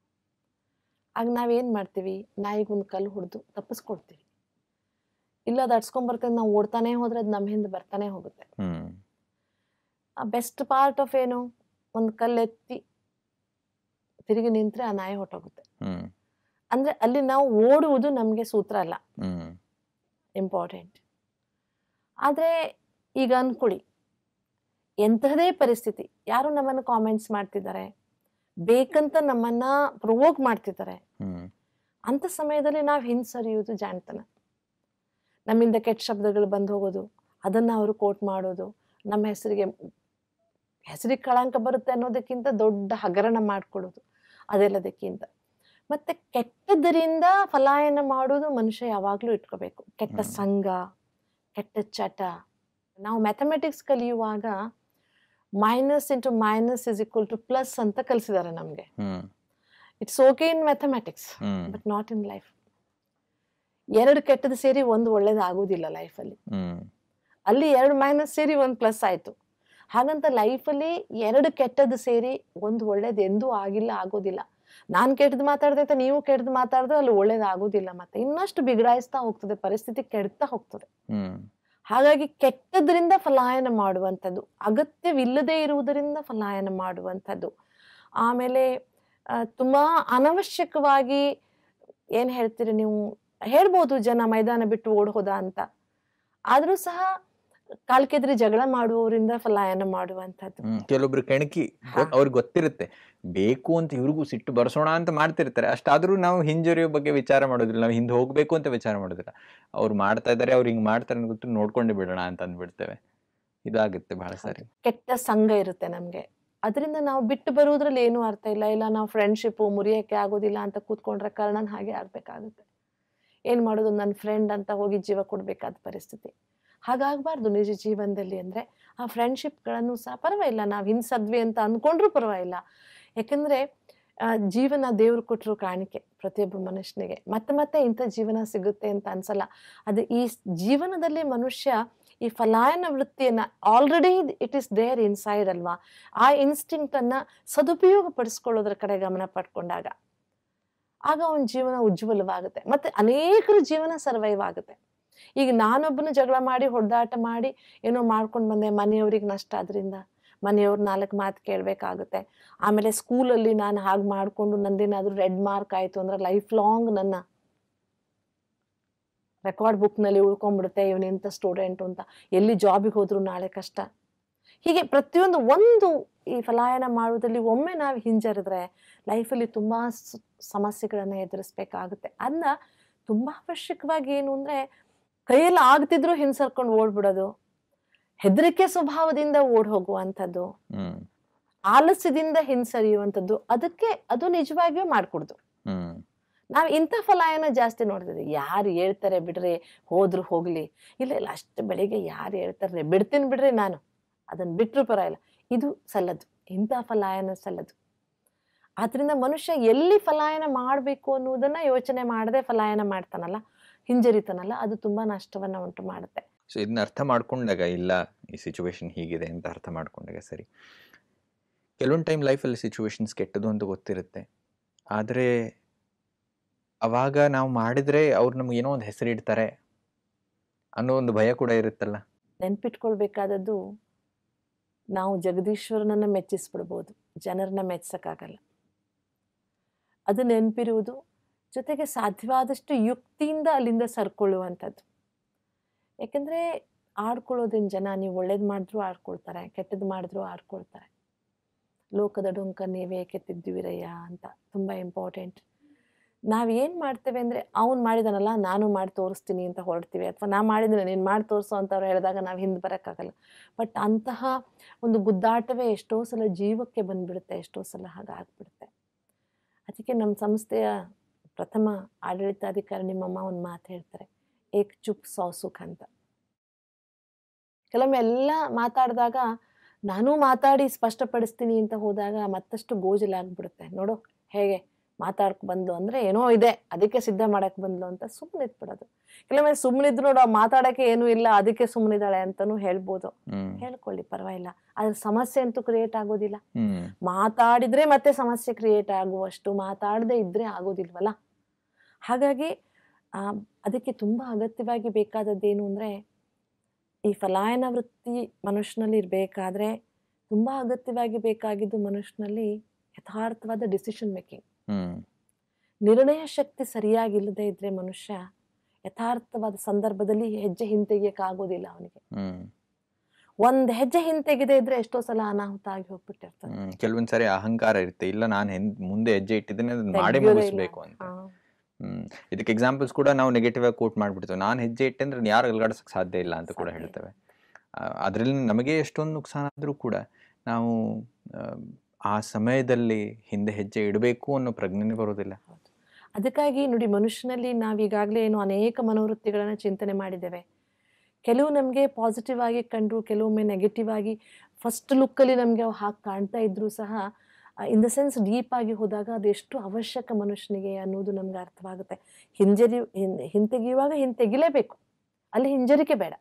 ಆಗ ನಾವೇನು ಮಾಡ್ತೀವಿ ನಾಯಿಗೊಂದು ಕಲ್ಲು ಹೊಡೆದು ತಪ್ಪಿಸ್ಕೊಡ್ತೀವಿ ಇಲ್ಲ ಅದು ಆಡ್ಸ್ಕೊಂಬರ್ತದೆ ನಾವು ಓಡ್ತಾನೆ ಹೋದ್ರೆ ಅದು ನಮ್ಮ ಹಿಂದೆ ಬರ್ತಾನೆ ಹೋಗುತ್ತೆ ಹ್ಮ್ ಆ ಬೆಸ್ಟ್ ಪಾರ್ಟ್ ಆಫ್ ಏನು ಒಂದು ಕಲ್ಲು ಎತ್ತಿ ತಿರುಗಿ ನಿಂತರೆ ಆ ನಾಯಿ ಹೊಟ್ಟೋಗುತ್ತೆ ಹ್ಮ್ ಅಂದರೆ ಅಲ್ಲಿ ನಾವು ಓಡುವುದು ನಮಗೆ ಸೂತ್ರ ಅಲ್ಲ ಹ್ಮ್ ಇಂಪಾರ್ಟೆಂಟ್ ಆದರೆ ಈಗ ಅನ್ಕೊಳ್ಳಿ ಎಂಥದೇ ಪರಿಸ್ಥಿತಿ ಯಾರು ನಮ್ಮನ್ನು ಕಾಮೆಂಟ್ಸ್ ಮಾಡ್ತಿದ್ದಾರೆ ಬೇಕಂತ ನಮ್ಮನ್ನ ಪ್ರೊವೋಕ್ ಮಾಡ್ತಿದ್ದಾರೆ ಹ್ಮ್ ಅಂಥ ಸಮಯದಲ್ಲಿ ನಾವು ಹಿಂಸರಿಯೋದು ಜಾಣ್ತನ ನಮ್ಮಿಂದ ಕೆಟ್ಟ ಶಬ್ದಗಳು ಬಂದು ಹೋಗೋದು ಅದನ್ನು ಅವರು ಕೋಟ್ ಮಾಡೋದು ನಮ್ಮ ಹೆಸರಿಗೆ ಹೆಸರಿಗೆ ಕಳಂಕ ಬರುತ್ತೆ ಅನ್ನೋದಕ್ಕಿಂತ ದೊಡ್ಡ ಹಗರಣ ಮಾಡ್ಕೊಳ್ಳೋದು ಅದೆಲ್ಲದಕ್ಕಿಂತ ಮತ್ತೆ ಕೆಟ್ಟದರಿಂದ ಫಲಾಯನ ಮಾಡೋದು ಮನುಷ್ಯ ಯಾವಾಗಲೂ ಇಟ್ಕೋಬೇಕು ಕೆಟ್ಟ ಹ್ಮ್. ಸಂಘ ಕೆಟ್ಟ ಚಟ ನಾವು ಮ್ಯಾಥಮೆಟಿಕ್ಸ್ ಕಲಿಯುವಾಗ minus into minus is equal to plus ಅಂತ ಕಲಿಸಿದ್ದಾರೆ ನಮಗೆ hmm it's okay in mathematics hmm but not in life ಎರಡು ಕೆಟ್ಟದ್ದು ಸೇರಿ ಒಂದು ಒಳ್ಳೇದು ಆಗೋದಿಲ್ಲ ಲೈಫಲ್ಲಿ ಹ್ಮ್ ಅಲ್ಲಿ ಎರಡು ಮೈನಸ್ ಸೇರಿ ಒಂದು ಪ್ಲಸ್ ಆಯಿತು ಹಾಗಂತ ಲೈಫಲ್ಲಿ ಎರಡು ಕೆಟ್ಟದ್ದು ಸೇರಿ ಒಂದು ಒಳ್ಳೇದು ಎಂದೂ ಆಗಿಲ್ಲ ಆಗೋದಿಲ್ಲ ನಾನು ಕೆಟ್ಟದ್ದು ಮಾತಾಡ್ದೈತೆ ನೀವು ಕೆಟ್ಟದ್ದು ಮಾತಾಡಿದ್ರೆ ಅಲ್ಲಿ ಒಳ್ಳೇದು ಆಗೋದಿಲ್ಲ ಮತ್ತೆ ಇನ್ನಷ್ಟು ಬಿಗಡಾಯಿಸ್ತಾ ಹೋಗ್ತದೆ ಪರಿಸ್ಥಿತಿ ಕೆಡ್ತಾ ಹೋಗ್ತದೆ ಹ್ಮ್ ಹಾಗಾಗಿ ಕೆಟ್ಟದ್ರಿಂದ ಫಲಾಯನ ಮಾಡುವಂಥದ್ದು ಅಗತ್ಯವಿಲ್ಲದೆ ಇರುವುದರಿಂದ ಫಲಾಯನ ಮಾಡುವಂಥದ್ದು ಆಮೇಲೆ ಆ, ತುಂಬಾ ಅನವಶ್ಯಕವಾಗಿ ಏನು ಹೇಳ್ತೀರಿ ನೀವು ಹೇಳ್ಬೋದು ಜನ ಮೈದಾನ ಬಿಟ್ಟು ಓಡ್ ಹೋದ ಅಂತ ಆದರೂ ಸಹ ಕಾಲ್ಕೆದ್ರಿ ಜಗಳ ಮಾಡುವವರಿಂದ ಫಲಾಯನ ಮಾಡುವಂಥದ್ದು ಹ್ಮ್ ಕೆಲವೊಬ್ರು ಕೆಣಕಿ ಹಾ. ಅವ್ರಿಗೆ ಗೊತ್ತಿರುತ್ತೆ ಬೇಕು ಅಂತ ಇವ್ರಿಗೂ ಸಿಟ್ಟು ಬರ್ಸೋಣ ಅಂತ ಮಾಡ್ತಿರ್ತಾರೆ ಅಷ್ಟಾದ್ರೂ ನಾವು ಹಿಂಜರಿಯೋ ಬಗ್ಗೆ ವಿಚಾರ ಮಾಡೋದಿಲ್ಲ ನಾವು ಹಿಂದೆ ಹೋಗ್ಬೇಕು ಅಂತ ವಿಚಾರ ಮಾಡೋದಿಲ್ಲ ಅವ್ರು ಮಾಡ್ತಾ ಇದಾರೆ ಅವ್ರು ಹಿಂಗ್ ಮಾಡ್ತಾರೆ ಅಂತ ಗೊತ್ತು ನೋಡ್ಕೊಂಡೇ ಬಿಡೋಣ ಅಂತ ಅಂದ್ಬಿಡ್ತೇವೆ ಇದಾಗುತ್ತೆ ಬಹಳ ಸಾರಿ ಕೆಟ್ಟ ಸಂಘ ಇರುತ್ತೆ ನಮಗೆ ಅದರಿಂದ ನಾವು ಬಿಟ್ಟು ಬರುವುದ್ರಲ್ಲಿ ಏನೂ ಅರ್ಥ ಇಲ್ಲ ಇಲ್ಲ ನಾವು ಫ್ರೆಂಡ್ಶಿಪ್ಪು ಮುರಿಯೋಕ್ಕೆ ಆಗೋದಿಲ್ಲ ಅಂತ ಕೂತ್ಕೊಂಡ್ರೆ ಕಾರಣ ಹಾಗೆ ಆಗಬೇಕಾಗುತ್ತೆ ಏನು ಮಾಡೋದು ನನ್ನ ಫ್ರೆಂಡ್ ಅಂತ ಹೋಗಿ ಜೀವ ಕೊಡಬೇಕಾದ ಪರಿಸ್ಥಿತಿ ಹಾಗಾಗಬಾರ್ದು ನಿಜ ಜೀವನದಲ್ಲಿ ಅಂದರೆ ಆ ಫ್ರೆಂಡ್ಶಿಪ್ಗಳನ್ನು ಸಹ ಪರವಾಗಿಲ್ಲ ನಾವು ಹಿಂಸದ್ವಿ ಅಂತ ಅಂದ್ಕೊಂಡ್ರೂ ಪರವಾಗಿಲ್ಲ ಯಾಕಂದರೆ ಜೀವನ ದೇವ್ರು ಕೊಟ್ಟರು ಕಾಣಿಕೆ ಪ್ರತಿಯೊಬ್ಬ ಮನುಷ್ಯನಿಗೆ ಮತ್ತೆ ಮತ್ತೆ ಇಂಥ ಜೀವನ ಸಿಗುತ್ತೆ ಅಂತ ಅನ್ಸಲ್ಲ ಅದು ಈ ಸ್- ಜೀವನದಲ್ಲಿ ಮನುಷ್ಯ ಈ ಫಲಾಯನ ವೃತ್ತಿಯನ್ನ already it is there inside ಅಲ್ವಾ ಆ ಇನ್ಸ್ಟಿಂಕ್ಟ್ ಅನ್ನ ಸದುಪಯೋಗ ಪಡಿಸ್ಕೊಳ್ಳೋದ್ರ ಕಡೆ ಗಮನ ಪಡ್ಕೊಂಡಾಗ ಆಗ ಅವನ ಜೀವನ ಉಜ್ವಲವಾಗುತ್ತೆ ಮತ್ತೆ ಅನೇಕರ ಜೀವನ ಸರ್ವೈವ್ ಆಗುತ್ತೆ ಈಗ ನಾನೊಬ್ಬನು ಜಗಳ ಮಾಡಿ ಹೊಡೆದಾಟ ಮಾಡಿ ಏನೋ ಮಾಡ್ಕೊಂಡು ಬಂದೆ ಮನೆಯವ್ರಿಗೆ ನಷ್ಟ ಆದ್ರಿಂದ ಮನೆಯವ್ರು ನಾಲ್ಕು ಮಾತು ಕೇಳಬೇಕಾಗುತ್ತೆ ಆಮೇಲೆ ಸ್ಕೂಲಲ್ಲಿ ನಾನು ಹಾಗೆ ಮಾಡಿಕೊಂಡು ನಂದೇನಾದ್ರೂ ರೆಡ್ ಮಾರ್ಕ್ ಆಯಿತು ಅಂದ್ರೆ ಲೈಫ್ ಲಾಂಗ್ ನನ್ನ ರೆಕಾರ್ಡ್ ಬುಕ್ನಲ್ಲಿ ಉಳ್ಕೊಂಡ್ಬಿಡುತ್ತೆ ಇವನು ಇಂಥ ಸ್ಟೂಡೆಂಟು ಅಂತ ಎಲ್ಲಿ ಜಾಬಿಗೆ ಹೋದ್ರು ನಾಳೆ ಕಷ್ಟ ಹೀಗೆ ಪ್ರತಿಯೊಂದು ಒಂದು ಈ ಫಲಾಯನ ಮಾಡುವುದರಲ್ಲಿ ಒಮ್ಮೆ ನಾವು ಹಿಂಜರಿದ್ರೆ ಲೈಫಲ್ಲಿ ತುಂಬ ಸಮಸ್ಯೆಗಳನ್ನು ಎದುರಿಸ್ಬೇಕಾಗುತ್ತೆ ಅದನ್ನ ತುಂಬ ಅವಶ್ಯಕವಾಗಿ ಏನು ಅಂದರೆ ಕೈಯಲ್ಲಿ ಆಗ್ತಿದ್ರು ಹಿಂಸರ್ಕೊಂಡು ಓಡ್ಬಿಡೋದು ಹೆದರಿಕೆ ಸ್ವಭಾವದಿಂದ ಓಡ್ ಹೋಗುವಂಥದ್ದು ಹ್ಮ್ ಆಲಸ್ಯದಿಂದ ಹಿಂಸರಿಯುವಂಥದ್ದು ಅದಕ್ಕೆ ಅದು ನಿಜವಾಗಿಯೂ ಮಾಡ್ಕೊಡ್ದು ಹ್ಮ್ ನಾವು ಇಂಥ ಫಲಾಯನ ಜಾಸ್ತಿ ನೋಡ್ತಿದ್ವಿ ಯಾರು ಹೇಳ್ತಾರೆ ಬಿಡ್ರಿ ಹೋದ್ರು ಹೋಗ್ಲಿ ಇಲ್ಲ ಇಲ್ಲ ಅಷ್ಟು ಬೆಳಿಗ್ಗೆ ಯಾರು ಹೇಳ್ತಾರೆ ಬಿಡ್ತೀನಿ ಬಿಡ್ರಿ ನಾನು ಅದನ್ನ ಬಿಟ್ಟರು ಪರವಾಗಿಲ್ಲ ಇದು ಸಲ್ಲದು ಇಂಥ ಫಲಾಯನ ಸಲ್ಲದು ಆದ್ರಿಂದ ಮನುಷ್ಯ ಎಲ್ಲಿ ಫಲಾಯನ ಮಾಡಬೇಕು ಅನ್ನುವುದನ್ನ ಯೋಚನೆ ಮಾಡದೆ ಫಲಾಯನ ಮಾಡ್ತಾನಲ್ಲ ಹಿಂಜರಿತಾನಲ್ಲ ಅದು ತುಂಬಾ ನಷ್ಟವನ್ನ ಉಂಟು ಮಾಡುತ್ತೆ ಸೊ ಇದನ್ನ ಅರ್ಥ ಮಾಡ್ಕೊಂಡಾಗ ಇಲ್ಲ ಈ ಸಿಚುವೇಶನ್ ಹೀಗಿದೆ ಅಂತ ಅರ್ಥ ಮಾಡ್ಕೊಂಡಾಗ ಸರಿ ಕೆಲವೊಂದು ಟೈಮ್ ಲೈಫಲ್ಲಿ ಸಿಚುವೇಶನ್ಸ್ ಕೆಟ್ಟದು ಅಂತ ಗೊತ್ತಿರುತ್ತೆ ಆದರೆ ಅವಾಗ ನಾವು ಮಾಡಿದ್ರೆ ಅವ್ರು ನಮ್ಗೆ ಏನೋ ಒಂದು ಹೆಸರಿಡ್ತಾರೆ ಅನ್ನೋ ಒಂದು ಭಯ ಕೂಡ ಇರುತ್ತಲ್ಲ ನೆನ್ಪಿಟ್ಕೊಳ್ಬೇಕಾದದ್ದು ನಾವು ಜಗದೀಶ್ವರನನ್ನ ಮೆಚ್ಚಿಸ್ಬಿಡ್ಬೋದು ಜನರನ್ನ ಮೆಚ್ಚಕ್ಕಾಗಲ್ಲ ಅದು ನೆನಪಿರುವುದು ಜೊತೆಗೆ ಸಾಧ್ಯವಾದಷ್ಟು ಯುಕ್ತಿಯಿಂದ ಅಲ್ಲಿಂದ ಸರ್ಕೊಳ್ಳುವಂಥದ್ದು ಯಾಕಂದರೆ ಆಡ್ಕೊಳ್ಳೋದಿನ ಜನ ನೀವು ಒಳ್ಳೇದು ಮಾಡಿದ್ರು ಆಡ್ಕೊಳ್ತಾರೆ ಕೆಟ್ಟದ್ದು ಮಾಡಿದ್ರು ಆಡ್ಕೊಳ್ತಾರೆ ಲೋಕದ ಡೊಂಕ ನೀವೇ ಕೆತ್ತಿದ್ದಿವಿರಯ್ಯ ಅಂತ ತುಂಬ ಇಂಪಾರ್ಟೆಂಟ್ ನಾವು ಏನು ಮಾಡ್ತೇವೆ ಅಂದರೆ ಅವ್ನು ಮಾಡಿದಾನಲ್ಲ ನಾನು ಮಾಡಿ ತೋರಿಸ್ತೀನಿ ಅಂತ ಹೊರಡ್ತೀವಿ ಅಥವಾ ನಾ ಮಾಡಿದ್ದೀನಿ ನೀನು ಮಾಡಿ ತೋರಿಸು ಅಂತ ಅವ್ರು ಹೇಳಿದಾಗ ನಾವು ಹಿಂದೆ ಬರೋಕ್ಕಾಗಲ್ಲ ಬಟ್ ಅಂತಹ ಒಂದು ಗುದ್ದಾಟವೇ ಎಷ್ಟೋ ಸಲ ಜೀವಕ್ಕೆ ಬಂದ್ಬಿಡುತ್ತೆ ಎಷ್ಟೋ ಸಲ ಹಾಗಾಗ್ಬಿಡುತ್ತೆ ಅದಕ್ಕೆ ನಮ್ಮ ಸಂಸ್ಥೆಯ ಪ್ರಥಮ ಆಡಳಿತಾಧಿಕಾರಿ ನಿಮ್ಮಮ್ಮ ಒಂದು ಮಾತು ಹೇಳ್ತಾರೆ ಏಕ್ ಚುಪ್ ಸೌ ಸುಖ ಅಂತ ಕೆಲವೊಮ್ಮೆ ಎಲ್ಲ ಮಾತಾಡಿದಾಗ ನಾನು ಮಾತಾಡಿ ಸ್ಪಷ್ಟಪಡಿಸ್ತೀನಿ ಅಂತ ಹೋದಾಗ ಮತ್ತಷ್ಟು ಗೋಜಲಾಗ್ಬಿಡುತ್ತೆ ನೋಡು ಹೇಗೆ ಮಾತಾಡ್ಕೊ ಬಂದ್ಲು ಅಂದ್ರೆ ಏನೋ ಇದೆ ಅದಕ್ಕೆ ಸಿದ್ಧ ಮಾಡಕ್ ಬಂದ್ಲು ಅಂತ ಸುಮ್ಮನೆ ಇದ್ಬಿಡೋದು ಕೆಲವೊಮ್ಮೆ ಸುಮ್ಮನಿದ್ರು ನೋಡು ಆ ಮಾತಾಡಕ್ಕೆ ಏನೂ ಇಲ್ಲ ಅದಕ್ಕೆ ಸುಮ್ಮನಿದ್ದಾಳೆ ಅಂತಾನೂ ಹೇಳ್ಬೋದು ಹ್ಮ್ ಹೇಳ್ಕೊಳ್ಳಿ ಪರವಾಗಿಲ್ಲ ಆದ್ರೆ ಸಮಸ್ಯೆ ಅಂತೂ ಕ್ರಿಯೇಟ್ ಆಗೋದಿಲ್ಲ ಹ್ಮ್ ಮಾತಾಡಿದ್ರೆ ಮತ್ತೆ ಸಮಸ್ಯೆ ಕ್ರಿಯೇಟ್ ಆಗುವಷ್ಟು ಮಾತಾಡದೆ ಇದ್ರೆ ಆಗೋದಿಲ್ವಲ್ಲ ಹಾಗಾಗಿ ಆ, ಅದಕ್ಕೆ ತುಂಬ ಅಗತ್ಯವಾಗಿ ಬೇಕಾದದ್ದೇನು ಅಂದರೆ ಈ ಫಲಾಯನ ವೃತ್ತಿ ಮನುಷ್ಯನಲ್ಲಿ ಇರಬೇಕಾದ್ರೆ ತುಂಬ ಅಗತ್ಯವಾಗಿ ಬೇಕಾಗಿದ್ದು ಮನುಷ್ಯನಲ್ಲಿ ಯಥಾರ್ಥವಾದ ಡಿಸಿಷನ್ ಮೇಕಿಂಗ್ ಹ್ಮ್ ನಿರ್ಣಯ ಶಕ್ತಿ ಸರಿಯಾಗಿಲ್ಲದೆ ಇದ್ರೆ ಮನುಷ್ಯ ಯಥಾರ್ಥವಾದ ಸಂದರ್ಭದಲ್ಲಿ ಹೆಜ್ಜೆ ಹಿಂತೆಗೆಯಕ್ಕಾಗೋದಿಲ್ಲ ಅವನಿಗೆ ಹ್ಮ್ ಒಂದ್ ಹೆಜ್ಜೆ ಹಿಂತೆಗೆದೇ ಇದ್ರೆ ಎಷ್ಟೋ ಸಲ ಅನಾಹುತ ಆಗಿ ಹೋಗ್ಬಿಟ್ಟಿರ್ತದೆ ಹ್ಮ್ ಕೆಲವೊಂದ್ಸರಿ ಅಹಂಕಾರ ಇರುತ್ತೆ ಇಲ್ಲ ನಾನು ಹೆಂಗ್ ಮುಂದೆ ಹೆಜ್ಜೆ ಇಟ್ಟಿದ್ದೇನೆ ಅದನ್ನ ಮಾಡೇ ತೆಗ್ಯೋದೇ ಇಲ್ಲ. ಮುಗಿಸ್ಬೇಕು ಅಂತ ಹಾ. ಹ್ಮ್ ಇದಕ್ಕೆ ಎಕ್ಸಾಂಪಲ್ಸ್ ಕೂಡ ನಾವು ನೆಗೆಟಿವ್ ಆಗಿ ಕೋಟ್ ಮಾಡ್ಬಿಡ್ತೇವೆ ನಾನು ಹೆಜ್ಜೆ ಇಟ್ಟೆ ಅಂದ್ರೆ ಯಾರು ಅಲ್ಗಾಡ್ಸಕ್ ಸಾಧ್ಯ ಇಲ್ಲ ಅಂತ ಕೂಡ ಸಾಧ್ಯ ಇಲ್ಲ. ಹೇಳ್ತೇವೆ ಅದರಲ್ಲಿ ನಮಗೆ ಎಷ್ಟೊಂದು ನುಕ್ಸಾನ ಆದ್ರೂ ಕೂಡ ನಾವು ಆ, ಆ ಸಮಯದಲ್ಲಿ ಹಿಂದೆ ಹೆಜ್ಜೆ ಇಡಬೇಕು ಅನ್ನೋ ಪ್ರಜ್ಞೆನೇ ಬರೋದಿಲ್ಲ ಅದಕ್ಕಾಗಿ ನೋಡಿ ಮನುಷ್ಯನಲ್ಲಿ ನಾವೀಗಾಗಲೇ ಏನು ಅನೇಕ ಮನೋವೃತ್ತಿಗಳನ್ನು ಚಿಂತನೆ ಮಾಡಿದ್ದೇವೆ ಕೆಲವು ನಮಗೆ ಪಾಸಿಟಿವ್ ಆಗಿ ಕಂಡು ಕೆಲವೊಮ್ಮೆ ನೆಗೆಟಿವ್ ಆಗಿ ಫಸ್ಟ್ ಲುಕ್ಕಲ್ಲಿ ನಮಗೆ ಅವು ಹಾಗೆ ಕಾಣ್ತಾ ಇದ್ರೂ ಸಹ ಇನ್ ದ ಸೆನ್ಸ್ ಡೀಪ್ ಆಗಿ ಹೋದಾಗ ಅದೆಷ್ಟು ಅವಶ್ಯಕ ಮನುಷ್ಯನಿಗೆ ಅನ್ನೋದು ನಮ್ಗೆ ಅರ್ಥವಾಗುತ್ತೆ ಹಿಂಜರಿ ಹಿನ್ ಹಿಂತೆಗೆಯುವಾಗ ಹಿಂತೆಗಿಲೇಬೇಕು ಅಲ್ಲಿ ಹಿಂಜರಿಕೆ ಬೇಡ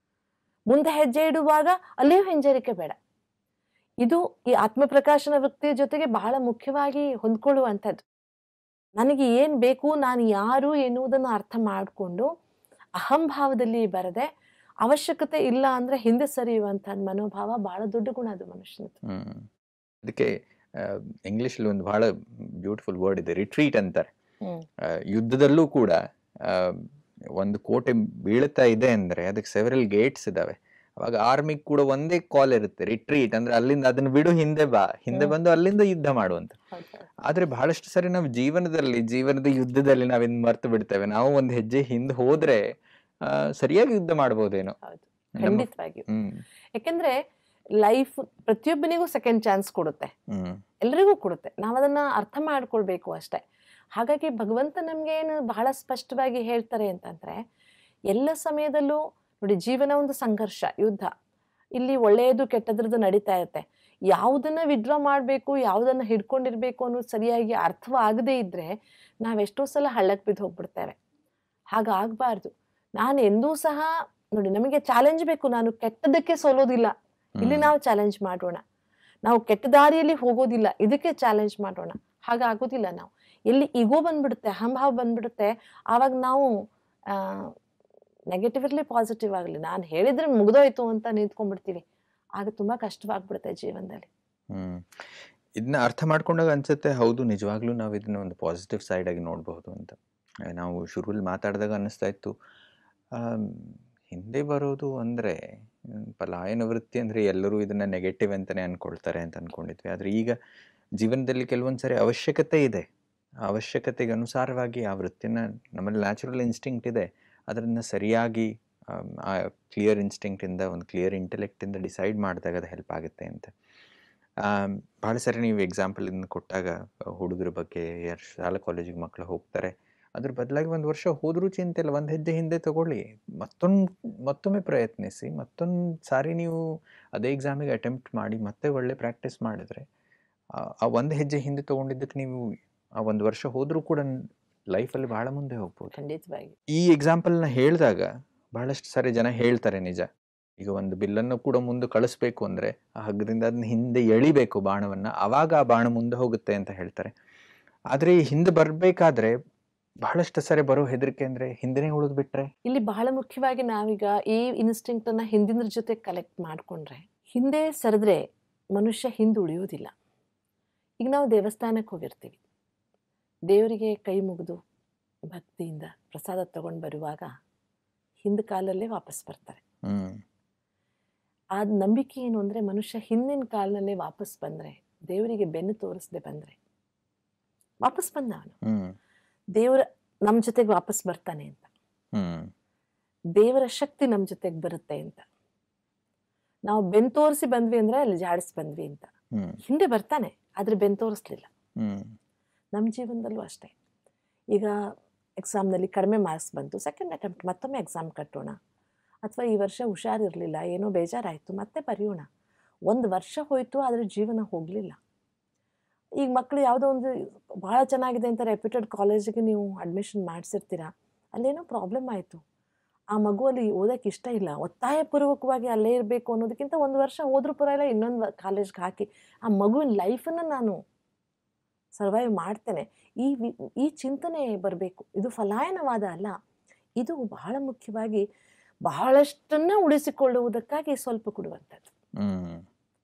ಮುಂದೆ ಹೆಜ್ಜೆ ಇಡುವಾಗ ಅಲ್ಲಿಯೂ ಹಿಂಜರಿಕೆ ಬೇಡ ಇದು ಈ ಆತ್ಮಪ್ರಕಾಶನ ವೃತ್ತಿಯ ಜೊತೆಗೆ ಬಹಳ ಮುಖ್ಯವಾಗಿ ಹೊಂದ್ಕೊಳ್ಳುವಂಥದ್ದು ನನಗೆ ಏನು ಬೇಕು ನಾನು ಯಾರು ಎನ್ನುವುದನ್ನು ಅರ್ಥ ಮಾಡಿಕೊಂಡು ಅಹಂಭಾವದಲ್ಲಿ ಬರದೆ ಅವಶ್ಯಕತೆ ಇಲ್ಲ ಅಂದ್ರೆ ಹಿಂದೆ ಸರಿಯುವಂಥ ಮನೋಭಾವ ಬಹಳ ದೊಡ್ಡ ಗುಣ ಅದು ಮನುಷ್ಯನದ್ದು ಹ್ಮ್ ಅದಕ್ಕೆ ಇಂಗ್ಲಿಷಲ್ಲಿ ಒಂದು ಬಹಳ ಬ್ಯೂಟಿಫುಲ್ ವರ್ಡ್ ಇದೆ ರಿಟ್ರೀಟ್ ಅಂತಾರೆ ಹ್ಮ್. ಆ, ಯುದ್ಧದಲ್ಲೂ ಕೂಡ ಆ, ಒಂದು ಕೋಟೆ ಬೀಳ್ತಾ ಇದೆ ಅಂದ್ರೆ ಅದಕ್ಕೆ ಸೆವೆರಲ್ ಗೇಟ್ಸ್ ಇದಾವೆ ಅವಾಗ ಆರ್ಮಿಗೆ ಕೂಡ ಒಂದೇ ಕಾಲ್ ಇರುತ್ತೆ ರಿಟ್ರೀಟ್ ಅಂದ್ರೆ ಅಲ್ಲಿಂದ ಅದನ್ನ ಬಿಡು ಹಿಂದೆ ಬಾ ಹಿಂದೆ ಹ್ಮ್. ಬಂದು ಅಲ್ಲಿಂದ ಯುದ್ಧ ಮಾಡುವಂತ ಆದ್ರೆ ಬಹಳಷ್ಟು ಸರಿ ನಾವು ಜೀವನದಲ್ಲಿ ಜೀವನದ ಯುದ್ಧದಲ್ಲಿ ನಾವಿನ್ ಮರ್ತು ಬಿಡ್ತೇವೆ ನಾವು ಒಂದ್ ಹೆಜ್ಜೆ ಹಿಂದೆ ಹೋದ್ರೆ ಆ, ಸರಿಯಾಗಿ ಯುದ್ಧ ಮಾಡ್ಬೋದೇನೋ ಹೌದು ನಮ್ಮ- ಖಂಡಿತವಾಗಿಯೂ ಹ್ಮ್ ಯಾಕೆಂದ್ರೆ ಲೈಫ್ ಪ್ರತಿಯೊಬ್ಬನಿಗೂ ಸೆಕೆಂಡ್ ಚಾನ್ಸ್ ಕೊಡುತ್ತೆ ಹ್ಮ್ ಎಲ್ರಿಗೂ ಕೊಡುತ್ತೆ ನಾವು ಅದನ್ನ ಅರ್ಥ ಮಾಡ್ಕೊಳ್ಬೇಕು ಅಷ್ಟೇ ಹಾಗಾಗಿ ಭಗವಂತ ನಮ್ಗೆ ಏನು ಬಹಳ ಸ್ಪಷ್ಟವಾಗಿ ಹೇಳ್ತಾರೆ ಅಂತಂದ್ರೆ ಎಲ್ಲ ಸಮಯದಲ್ಲೂ ನೋಡಿ ಜೀವನ ಒಂದು ಸಂಘರ್ಷ ಯುದ್ಧ ಇಲ್ಲಿ ಒಳ್ಳೆಯದು ಕೆಟ್ಟದ್ರದ್ದು ನಡೀತಾ ಇರುತ್ತೆ ಯಾವುದನ್ನ ವಿಡ್ರಾ ಮಾಡಬೇಕು ಯಾವುದನ್ನ ಹಿಡ್ಕೊಂಡಿರ್ಬೇಕು ಅನ್ನೋದು ಸರಿಯಾಗಿ ಅರ್ಥವಾಗದೇ ಇದ್ರೆ ನಾವೆಷ್ಟೋ ಸಲ ಹಳ್ಳಕ್ಕೆ ಬಿದ್ದು ಹೋಗ್ಬಿಡ್ತೇವೆ ಹಾಗಾಗಬಾರ್ದು ನಾನು ಎಂದೂ ಸಹ ನೋಡಿ ನಮಗೆ ಚಾಲೆಂಜ್ ಬೇಕು ನಾನು ಕೆಟ್ಟದಕ್ಕೆ ಸೋಲೋದಿಲ್ಲ ಇಲ್ಲಿ ಹ್ಮ್. ನಾವು ಚಾಲೆಂಜ್ ಮಾಡೋಣ ನಾವು ಕೆಟ್ಟ ದಾರಿಯಲ್ಲಿ ಹೋಗೋದಿಲ್ಲ ಇದಕ್ಕೆ ಚಾಲೆಂಜ್ ಮಾಡೋಣ ಹಾಗಾಗೋದಿಲ್ಲ ನಾವು ಎಲ್ಲಿ ಈಗೋ ಬಂದ್ಬಿಡುತ್ತೆ ಅಹಂಭಾವ ಬಂದ್ಬಿಡುತ್ತೆ ಆವಾಗ ನಾವು ನೆಗೆಟಿವ್ ಇರಲಿ ಪಾಸಿಟಿವ್ ಆಗಲಿ ನಾನು ಹೇಳಿದ್ರೆ ಮುಗ್ದೋಯ್ತು ಅಂತ ನಿಂತ್ಕೊಂಡ್ಬಿಡ್ತೀವಿ ಆಗ ತುಂಬಾ ಕಷ್ಟವಾಗ್ಬಿಡುತ್ತೆ ಜೀವನದಲ್ಲಿ ಹ್ಮ್ ಇದನ್ನ ಅರ್ಥ ಮಾಡ್ಕೊಂಡಾಗ ಅನ್ಸುತ್ತೆ ಹೌದು ನಿಜವಾಗ್ಲೂ ನಾವು ಇದನ್ನ ಒಂದು ಪಾಸಿಟಿವ್ ಸೈಡ್ ಆಗಿ ನೋಡಬಹುದು ಅಂತ ಆ, ನಾವು ಶುರುವಲ್ಲಿ ಮಾತಾಡಿದಾಗ ಅನ್ನಿಸ್ತಾ ಇತ್ತು ಆಮ್, ಹಿಂದೆ ಬರೋದು ಅಂದ್ರೆ ಮ್, ಪಲಾಯನ ವೃತ್ತಿ ಅಂದ್ರೆ ಎಲ್ಲರೂ ಇದನ್ನ ನೆಗೆಟಿವ್ ಅಂತಾನೆ ಅನ್ಕೊಳ್ತಾರೆ ಅಂತ ಅನ್ಕೊಂಡಿದ್ವಿ ಆದ್ರೆ ಈಗ ಜೀವನದಲ್ಲಿ ಕೆಲವೊಂದ್ಸರಿ ಅವಶ್ಯಕತೆ ಇದೆ ಆ ಅವಶ್ಯಕತೆಗೆ ಅನುಸಾರವಾಗಿ ಆ ವೃತ್ತಿನ ನಮ್ಮಲ್ಲಿ ನ್ಯಾಚುರಲ್ ಇನ್ಸ್ಟಿಂಕ್ಟ್ ಇದೆ ಅದನ್ನ ಸರಿಯಾಗಿ ಆಮ್, ಆ ಕ್ಲಿಯರ್ ಇನ್ಸ್ಟಿಂಕ್ಟಿಂದ ಒಂದು ಕ್ಲಿಯರ್ ಇಂಟೆಲೆಕ್ಟಿಂದ ಡಿಸೈಡ್ ಮಾಡಿದಾಗ ಅದು ಹೆಲ್ಪ್ ಆಗುತ್ತೆ ಅಂತ ಆಮ್, ಭಾಳ ಸರಿ ನೀವು ಎಕ್ಸಾಂಪಲ್ ಇದನ್ನ ಕೊಟ್ಟಾಗ ಹುಡುಗರ ಬಗ್ಗೆ ಯಾರು ಶಾಲಾ ಕಾಲೇಜಿಗೆ ಮಕ್ಕಳು ಹೋಗ್ತಾರೆ ಅದ್ರ ಬದಲಾಗಿ ಒಂದು ವರ್ಷ ಹೋದ್ರೂ ಚಿಂತೆ ಇಲ್ಲ ಒಂದು ಹೆಜ್ಜೆ ಹಿಂದೆ ತಗೊಳ್ಳಿ ಮತ್ತೊಂದು ಮತ್ತೊಮ್ಮೆ ಪ್ರಯತ್ನಿಸಿ ಮತ್ತೊಂದು ಸಾರಿ ನೀವು ಅದೇ ಎಕ್ಸಾಮಿಗೆ ಅಟೆಂಪ್ಟ್ ಮಾಡಿ ಮತ್ತೆ ಒಳ್ಳೆ ಪ್ರಾಕ್ಟೀಸ್ ಮಾಡಿದ್ರೆ ಆ- ಆ ಒಂದು ಹೆಜ್ಜೆ ಹಿಂದೆ ತಗೊಂಡಿದ್ದಕ್ಕೆ ನೀವು ಆ ಒಂದು ವರ್ಷ ಹೋದ್ರೂ ಕೂಡ ಲೈಫಲ್ಲಿ ಬಹಳ ಮುಂದೆ ಹೋಗ್ಬೋದು ಖಂಡಿತವಾಗಿ ಈ ಎಕ್ಸಾಂಪಲ್ನ ಹೇಳಿದಾಗ ಬಹಳಷ್ಟು ಸಾರಿ ಜನ ಹೇಳ್ತಾರೆ ನಿಜ ಈಗ ಒಂದು ಬಿಲ್ಲನ್ನು ಕೂಡ ಮುಂದೆ ಕಳಿಸ್ಬೇಕು ಅಂದ್ರೆ ಆ ಹಗ್ಗದಿಂದ ಅದನ್ನ ಹಿಂದೆ ಎಳಿಬೇಕು ಬಾಣವನ್ನ ಅವಾಗ ಆ ಬಾಣ ಮುಂದೆ ಹೋಗುತ್ತೆ ಅಂತ ಹೇಳ್ತಾರೆ ಆದ್ರೆ ಈ ಹಿಂದೆ ಬರ್ಬೇಕಾದ್ರೆ ಬಹಳಷ್ಟು ಸರಿ ಬರೋ ಹೆದರಿಕೆ ಅಂದ್ರೆ ಹಿಂದೆನೇ ಉಳಿದು ಬಿಟ್ರೆ ಇಲ್ಲಿ ಬಹಳ ಮುಖ್ಯವಾಗಿ ನಾವೀಗ ಈ ಇನ್ಸ್ಟಿಂಕ್ಟ್ ಅನ್ನ ಹಿಂದಿನ ಜೊತೆ ಕಲೆಕ್ಟ್ ಮಾಡ್ಕೊಂಡ್ರೆ ಹಿಂದೆ ಸರಿದ್ರೆ ಮನುಷ್ಯ ಹಿಂದೆ ಉಳಿಯೋದಿಲ್ಲ ಈಗ ನಾವು ದೇವಸ್ಥಾನಕ್ಕೆ ಹೋಗಿರ್ತೀವಿ ದೇವರಿಗೆ ಕೈ ಮುಗಿದು ಭಕ್ತಿಯಿಂದ ಪ್ರಸಾದ ತಗೊಂಡು ಬರುವಾಗ ಹಿಂದ ಕಾಲಲ್ಲೇ ವಾಪಸ್ ಬರ್ತಾರೆ ಹ್ಮ್ ಆ ನಂಬಿಕೆ ಏನು ಅಂದರೆ ಮನುಷ್ಯ ಹಿಂದಿನ ಕಾಲನಲ್ಲೇ ವಾಪಸ್ ಬಂದರೆ ದೇವರಿಗೆ ಬೆನ್ನು ತೋರಿಸದೆ ಬಂದರೆ ವಾಪಸ್ ಬಂದ ಅವನು ಹ್ಮ್ ದೇವರ ನಮ್ಮ ಜೊತೆಗೆ ವಾಪಸ್ ಬರ್ತಾನೆ ಅಂತ ಹ್ಮ್ ದೇವರ ಶಕ್ತಿ ನಮ್ಮ ಜೊತೆಗೆ ಬರುತ್ತೆ ಅಂತ ನಾವು ಬೆನ್ ತೋರಿಸಿ ಬಂದ್ವಿ ಅಂದ್ರೆ ಅಲ್ಲಿ ಜಾಡಿಸಿ ಬಂದ್ವಿ ಅಂತ ಹ್ಮ್ ಹಿಂದೆ ಬರ್ತಾನೆ ಆದ್ರೆ ಬೆನ್ ತೋರಿಸ್ಲಿಲ್ಲ ಹ್ಮ್ ನಮ್ಮ ಜೀವನದಲ್ಲೂ ಅಷ್ಟೇ ಈಗ ಎಕ್ಸಾಮ್ನಲ್ಲಿ ಕಡಿಮೆ ಮಾರ್ಕ್ಸ್ ಬಂತು ಸೆಕೆಂಡ್ ಅಟೆಂಪ್ಟ್ ಮತ್ತೊಮ್ಮೆ ಎಕ್ಸಾಮ್ ಕಟ್ಟೋಣ ಅಥವಾ ಈ ವರ್ಷ ಹುಷಾರಿರಲಿಲ್ಲ ಏನೋ ಬೇಜಾರಾಯಿತು ಮತ್ತೆ ಬರೆಯೋಣ ಒಂದು ವರ್ಷ ಹೋಯಿತು ಆದರೆ ಜೀವನ ಹೋಗಲಿಲ್ಲ ಈಗ ಮಕ್ಕಳು ಯಾವುದೋ ಒಂದು ಭಾಳ ಚೆನ್ನಾಗಿದೆ ಅಂತ ರೆಪ್ಯೂಟೆಡ್ ಕಾಲೇಜಿಗೆ ನೀವು ಅಡ್ಮಿಷನ್ ಮಾಡಿಸಿರ್ತೀರ ಅಲ್ಲೇನೋ ಪ್ರಾಬ್ಲಮ್ ಆಯಿತು ಆ ಮಗು ಅಲ್ಲಿ ಓದೋಕ್ಕೆ ಇಷ್ಟ ಇಲ್ಲ ಒತ್ತಾಯಪೂರ್ವಕವಾಗಿ ಅಲ್ಲೇ ಇರಬೇಕು ಅನ್ನೋದಕ್ಕಿಂತ ಒಂದು ವರ್ಷ ಹೋದ್ರೂ ಪರವಾಗಿಲ್ಲ ಇನ್ನೊಂದು ಕಾಲೇಜ್ಗೆ ಹಾಕಿ ಆ ಮಗುವಿನ ಲೈಫನ್ನು ನಾನು ಸರ್ವೈವ್ ಮಾಡ್ತೇನೆ ಈ ವಿ ಈ ಚಿಂತನೆ ಬರಬೇಕು ಇದು ಫಲಾಯನವಾದ ಅಲ್ಲ ಇದು ಬಹಳ ಮುಖ್ಯವಾಗಿ ಬಹಳಷ್ಟನ್ನು ಉಳಿಸಿಕೊಳ್ಳುವುದಕ್ಕಾಗಿ ಸ್ವಲ್ಪ ಕೊಡುವಂಥದ್ದು ಹ್ಮ್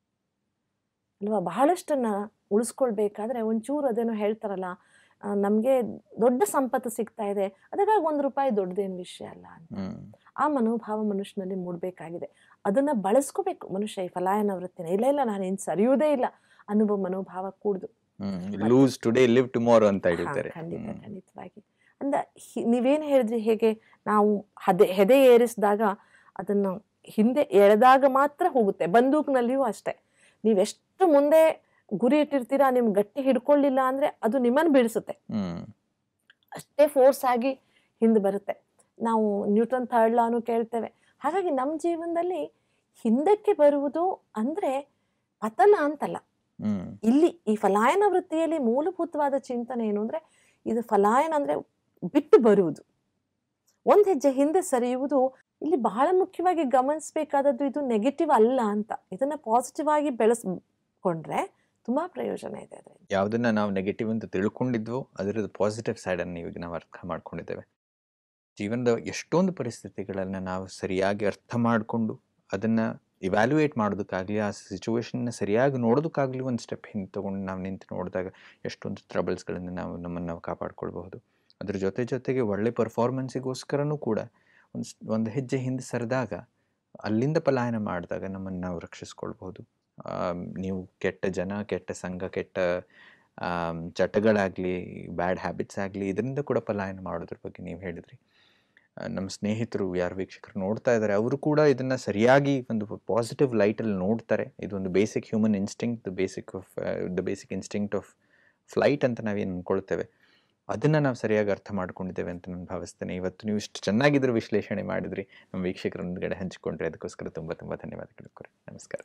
ಅಲ್ವಾ ಬಹಳಷ್ಟನ್ನು ಉಳಿಸ್ಕೊಳ್ಬೇಕಾದ್ರೆ ಒಂಚೂರು ಅದೇನೋ ಹೇಳ್ತಾರಲ್ಲ ನಮಗೆ ದೊಡ್ಡ ಸಂಪತ್ತು ಸಿಗ್ತಾ ಇದೆ ಅದಕ್ಕಾಗಿ ಒಂದು ರೂಪಾಯಿ ದೊಡ್ಡದೇನು ವಿಷಯ ಅಲ್ಲ ಅಂತ ಹ್ಮ್ ಆ ಮನೋಭಾವ ಮನುಷ್ಯನಲ್ಲಿ ಮೂಡಬೇಕಾಗಿದೆ ಅದನ್ನು ಬಳಸ್ಕೋಬೇಕು ಮನುಷ್ಯ ಈ ಫಲಾಯನ ವೃತ್ತಿನ ಇಲ್ಲ ಇಲ್ಲ ನಾನು ಇನ್ನು ಸರಿಯುವುದೇ ಇಲ್ಲ ಅನ್ನುವ ಮನೋಭಾವ ಕೂಡ್ದು hmm lose today live tomorrow ಅಂತ ಹಾ, ಹೇಳ್ತಾರೆ ಖಂಡಿತ ಹ್ಮ್. ಖಂಡಿತವಾಗಿ ಅಂದ ಹಿ- ನೀವೇನು ಹೇಳಿದ್ರಿ ಹೇಗೆ ನಾವು ಹದೆ ಹೆದೆ ಏರಿಸಿದಾಗ ಅದನ್ನು ಹಿಂದೆ ಎಳೆದಾಗ ಮಾತ್ರ ಹೋಗುತ್ತೆ ಬಂದೂಕ್ನಲ್ಲಿಯೂ ಅಷ್ಟೇ ನೀವೆಷ್ಟು ಮುಂದೆ ಗುರಿ ಇಟ್ಟಿರ್ತೀರಾ ನಿಮ್ಗೆ ಗಟ್ಟಿ ಹಿಡ್ಕೊಳ್ಳಿಲ್ಲ ಅಂದರೆ ಅದು ನಿಮ್ಮನ್ನು ಬೀಳಿಸುತ್ತೆ ಹ್ಮ್ ಅಷ್ಟೇ ಫೋರ್ಸ್ ಆಗಿ ಹಿಂದೆ ಬರುತ್ತೆ ನಾವು ನ್ಯೂಟನ್ ಥರ್ಡ್ ಲಾನು ಕೇಳ್ತೇವೆ ಹಾಗಾಗಿ ನಮ್ಮ ಜೀವನದಲ್ಲಿ ಹಿಂದಕ್ಕೆ ಬರುವುದು ಅಂದರೆ ಪತನ ಅಂತಲ್ಲ ಹ್ಮ್ ಇಲ್ಲಿ ಈ ಫಲಾಯನ ವೃತ್ತಿಯಲ್ಲಿ ಮೂಲಭೂತವಾದ ಚಿಂತನೆ ಏನು ಅಂದರೆ ಇದು ಫಲಾಯನ ಅಂದರೆ ಬಿಟ್ಟು ಬರುವುದು ಒಂದು ಹೆಜ್ಜೆ ಹಿಂದೆ ಸರಿಯುವುದು ಇಲ್ಲಿ ಬಹಳ ಮುಖ್ಯವಾಗಿ ಗಮನಿಸಬೇಕಾದದ್ದು ಇದು ನೆಗೆಟಿವ್ ಅಲ್ಲ ಅಂತ ಇದನ್ನ ಪಾಸಿಟಿವ್ ಆಗಿ ಬೆಳೆಸ್ಕೊಂಡ್ರೆ ತುಂಬಾ ಪ್ರಯೋಜನ ಇದೆ ಅದರಿಂದ ಯಾವುದನ್ನ ನಾವು ನೆಗೆಟಿವ್ ಅಂತ ತಿಳ್ಕೊಂಡಿದ್ವೋ ಅದರದ್ದು ಪಾಸಿಟಿವ್ ಸೈಡನ್ನು ಇವಾಗ ನಾವು ಅರ್ಥ ಮಾಡ್ಕೊಂಡಿದ್ದೇವೆ ಜೀವನದ ಎಷ್ಟೊಂದು ಪರಿಸ್ಥಿತಿಗಳನ್ನು ನಾವು ಸರಿಯಾಗಿ ಅರ್ಥ ಮಾಡಿಕೊಂಡು ಅದನ್ನು ಇವ್ಯಾಲ್ಯೂಯೇಟ್ ಮಾಡೋದಕ್ಕಾಗಲಿ ಆ ಸಿಚುವೇಶನ್ನ ಸರಿಯಾಗಿ ನೋಡೋದಕ್ಕಾಗಲಿ ಒಂದು ಸ್ಟೆಪ್ ಹಿಂದೆ ತೊಗೊಂಡು ನಾವು ನಿಂತು ನೋಡಿದಾಗ ಎಷ್ಟೊಂದು ಟ್ರಬಲ್ಸ್ಗಳನ್ನು ನಾವು ನಮ್ಮನ್ನು ನಾವು ಕಾಪಾಡ್ಕೊಳ್ಬಹುದು ಅದ್ರ ಜೊತೆ ಜೊತೆಗೆ ಒಳ್ಳೆ ಪರ್ಫಾರ್ಮೆನ್ಸಿಗೋಸ್ಕರನೂ ಕೂಡ ಒಂದು ಒಂದು ಹೆಜ್ಜೆ ಹಿಂದೆ ಸರಿದಾಗ ಅಲ್ಲಿಂದ ಪಲಾಯನ ಮಾಡಿದಾಗ ನಮ್ಮನ್ನು ನಾವು ರಕ್ಷಿಸ್ಕೊಳ್ಬಹುದು ಆಮ್, ನೀವು ಕೆಟ್ಟ ಜನ ಕೆಟ್ಟ ಸಂಘ ಕೆಟ್ಟ ಆಮ್, ಚಟಗಳಾಗಲಿ ಬ್ಯಾಡ್ ಹ್ಯಾಬಿಟ್ಸ್ ಆಗಲಿ ಇದರಿಂದ ಕೂಡ ಪಲಾಯನ ಮಾಡೋದ್ರ ಬಗ್ಗೆ ನೀವು ಹೇಳಿದ್ರಿ ಆ, ನಮ್ಮ ಸ್ನೇಹಿತರು ಯಾರು ವೀಕ್ಷಕರು ನೋಡ್ತಾ ಇದ್ದಾರೆ ಅವರು ಕೂಡ ಇದನ್ನು ಸರಿಯಾಗಿ ಒಂದು ಪಾಸಿಟಿವ್ ಲೈಟಲ್ಲಿ ನೋಡ್ತಾರೆ ಇದೊಂದು basic human instinct the basic of the basic instinct of flight ಅಂತ ನಾವೇನು ಅಂದ್ಕೊಳ್ತೇವೆ ಅದನ್ನು ನಾವು ಸರಿಯಾಗಿ ಅರ್ಥ ಮಾಡ್ಕೊಂಡಿದ್ದೇವೆ ಅಂತ ನಾನು ಭಾವಿಸ್ತೇನೆ ಇವತ್ತು ನೀವು ಇಷ್ಟು ಚೆನ್ನಾಗಿದ್ರು ವಿಶ್ಲೇಷಣೆ ಮಾಡಿದ್ರಿ ನಮ್ಮ ವೀಕ್ಷಕರೊಂದಿಗೆ ಹಂಚಿಕೊಂಡ್ರೆ ಅದಕ್ಕೋಸ್ಕರ ತುಂಬ ತುಂಬ ಧನ್ಯವಾದಗಳು ಕೊರೆ ನಮಸ್ಕಾರ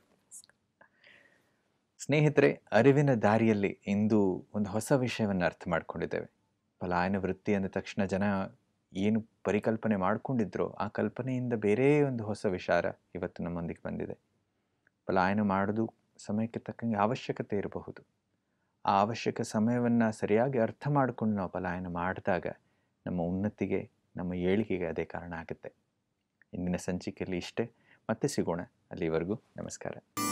ಸ್ನೇಹಿತರೆ ಅರಿವಿನ ದಾರಿಯಲ್ಲಿ ಇಂದು ಒಂದು ಹೊಸ ವಿಷಯವನ್ನು ಅರ್ಥ ಮಾಡ್ಕೊಂಡಿದ್ದೇವೆ ಪಲಾಯನ ವೃತ್ತಿ ಅಂದ ತಕ್ಷಣ ಜನ ಏನು ಪರಿಕಲ್ಪನೆ ಮಾಡಿಕೊಂಡಿದ್ರೋ ಆ ಕಲ್ಪನೆಯಿಂದ ಬೇರೆ ಒಂದು ಹೊಸ ವಿಚಾರ ಇವತ್ತು ನಮ್ಮೊಂದಿಗೆ ಬಂದಿದೆ ಪಲಾಯನ ಮಾಡೋದು ಸಮಯಕ್ಕೆ ತಕ್ಕಂಗೆ ಅವಶ್ಯಕತೆ ಇರಬಹುದು ಆ ಅವಶ್ಯಕ ಸಮಯವನ್ನು ಸರಿಯಾಗಿ ಅರ್ಥ ಮಾಡಿಕೊಂಡು ನಾವು ಪಲಾಯನ ಮಾಡಿದಾಗ ನಮ್ಮ ಉನ್ನತಿಗೆ ನಮ್ಮ ಏಳಿಗೆಗೆ ಅದೇ ಕಾರಣ ಆಗುತ್ತೆ ಇಂದಿನ ಸಂಚಿಕೆಯಲ್ಲಿ ಇಷ್ಟೇ ಮತ್ತೆ ಸಿಗೋಣ ಅಲ್ಲಿವರೆಗೂ ನಮಸ್ಕಾರ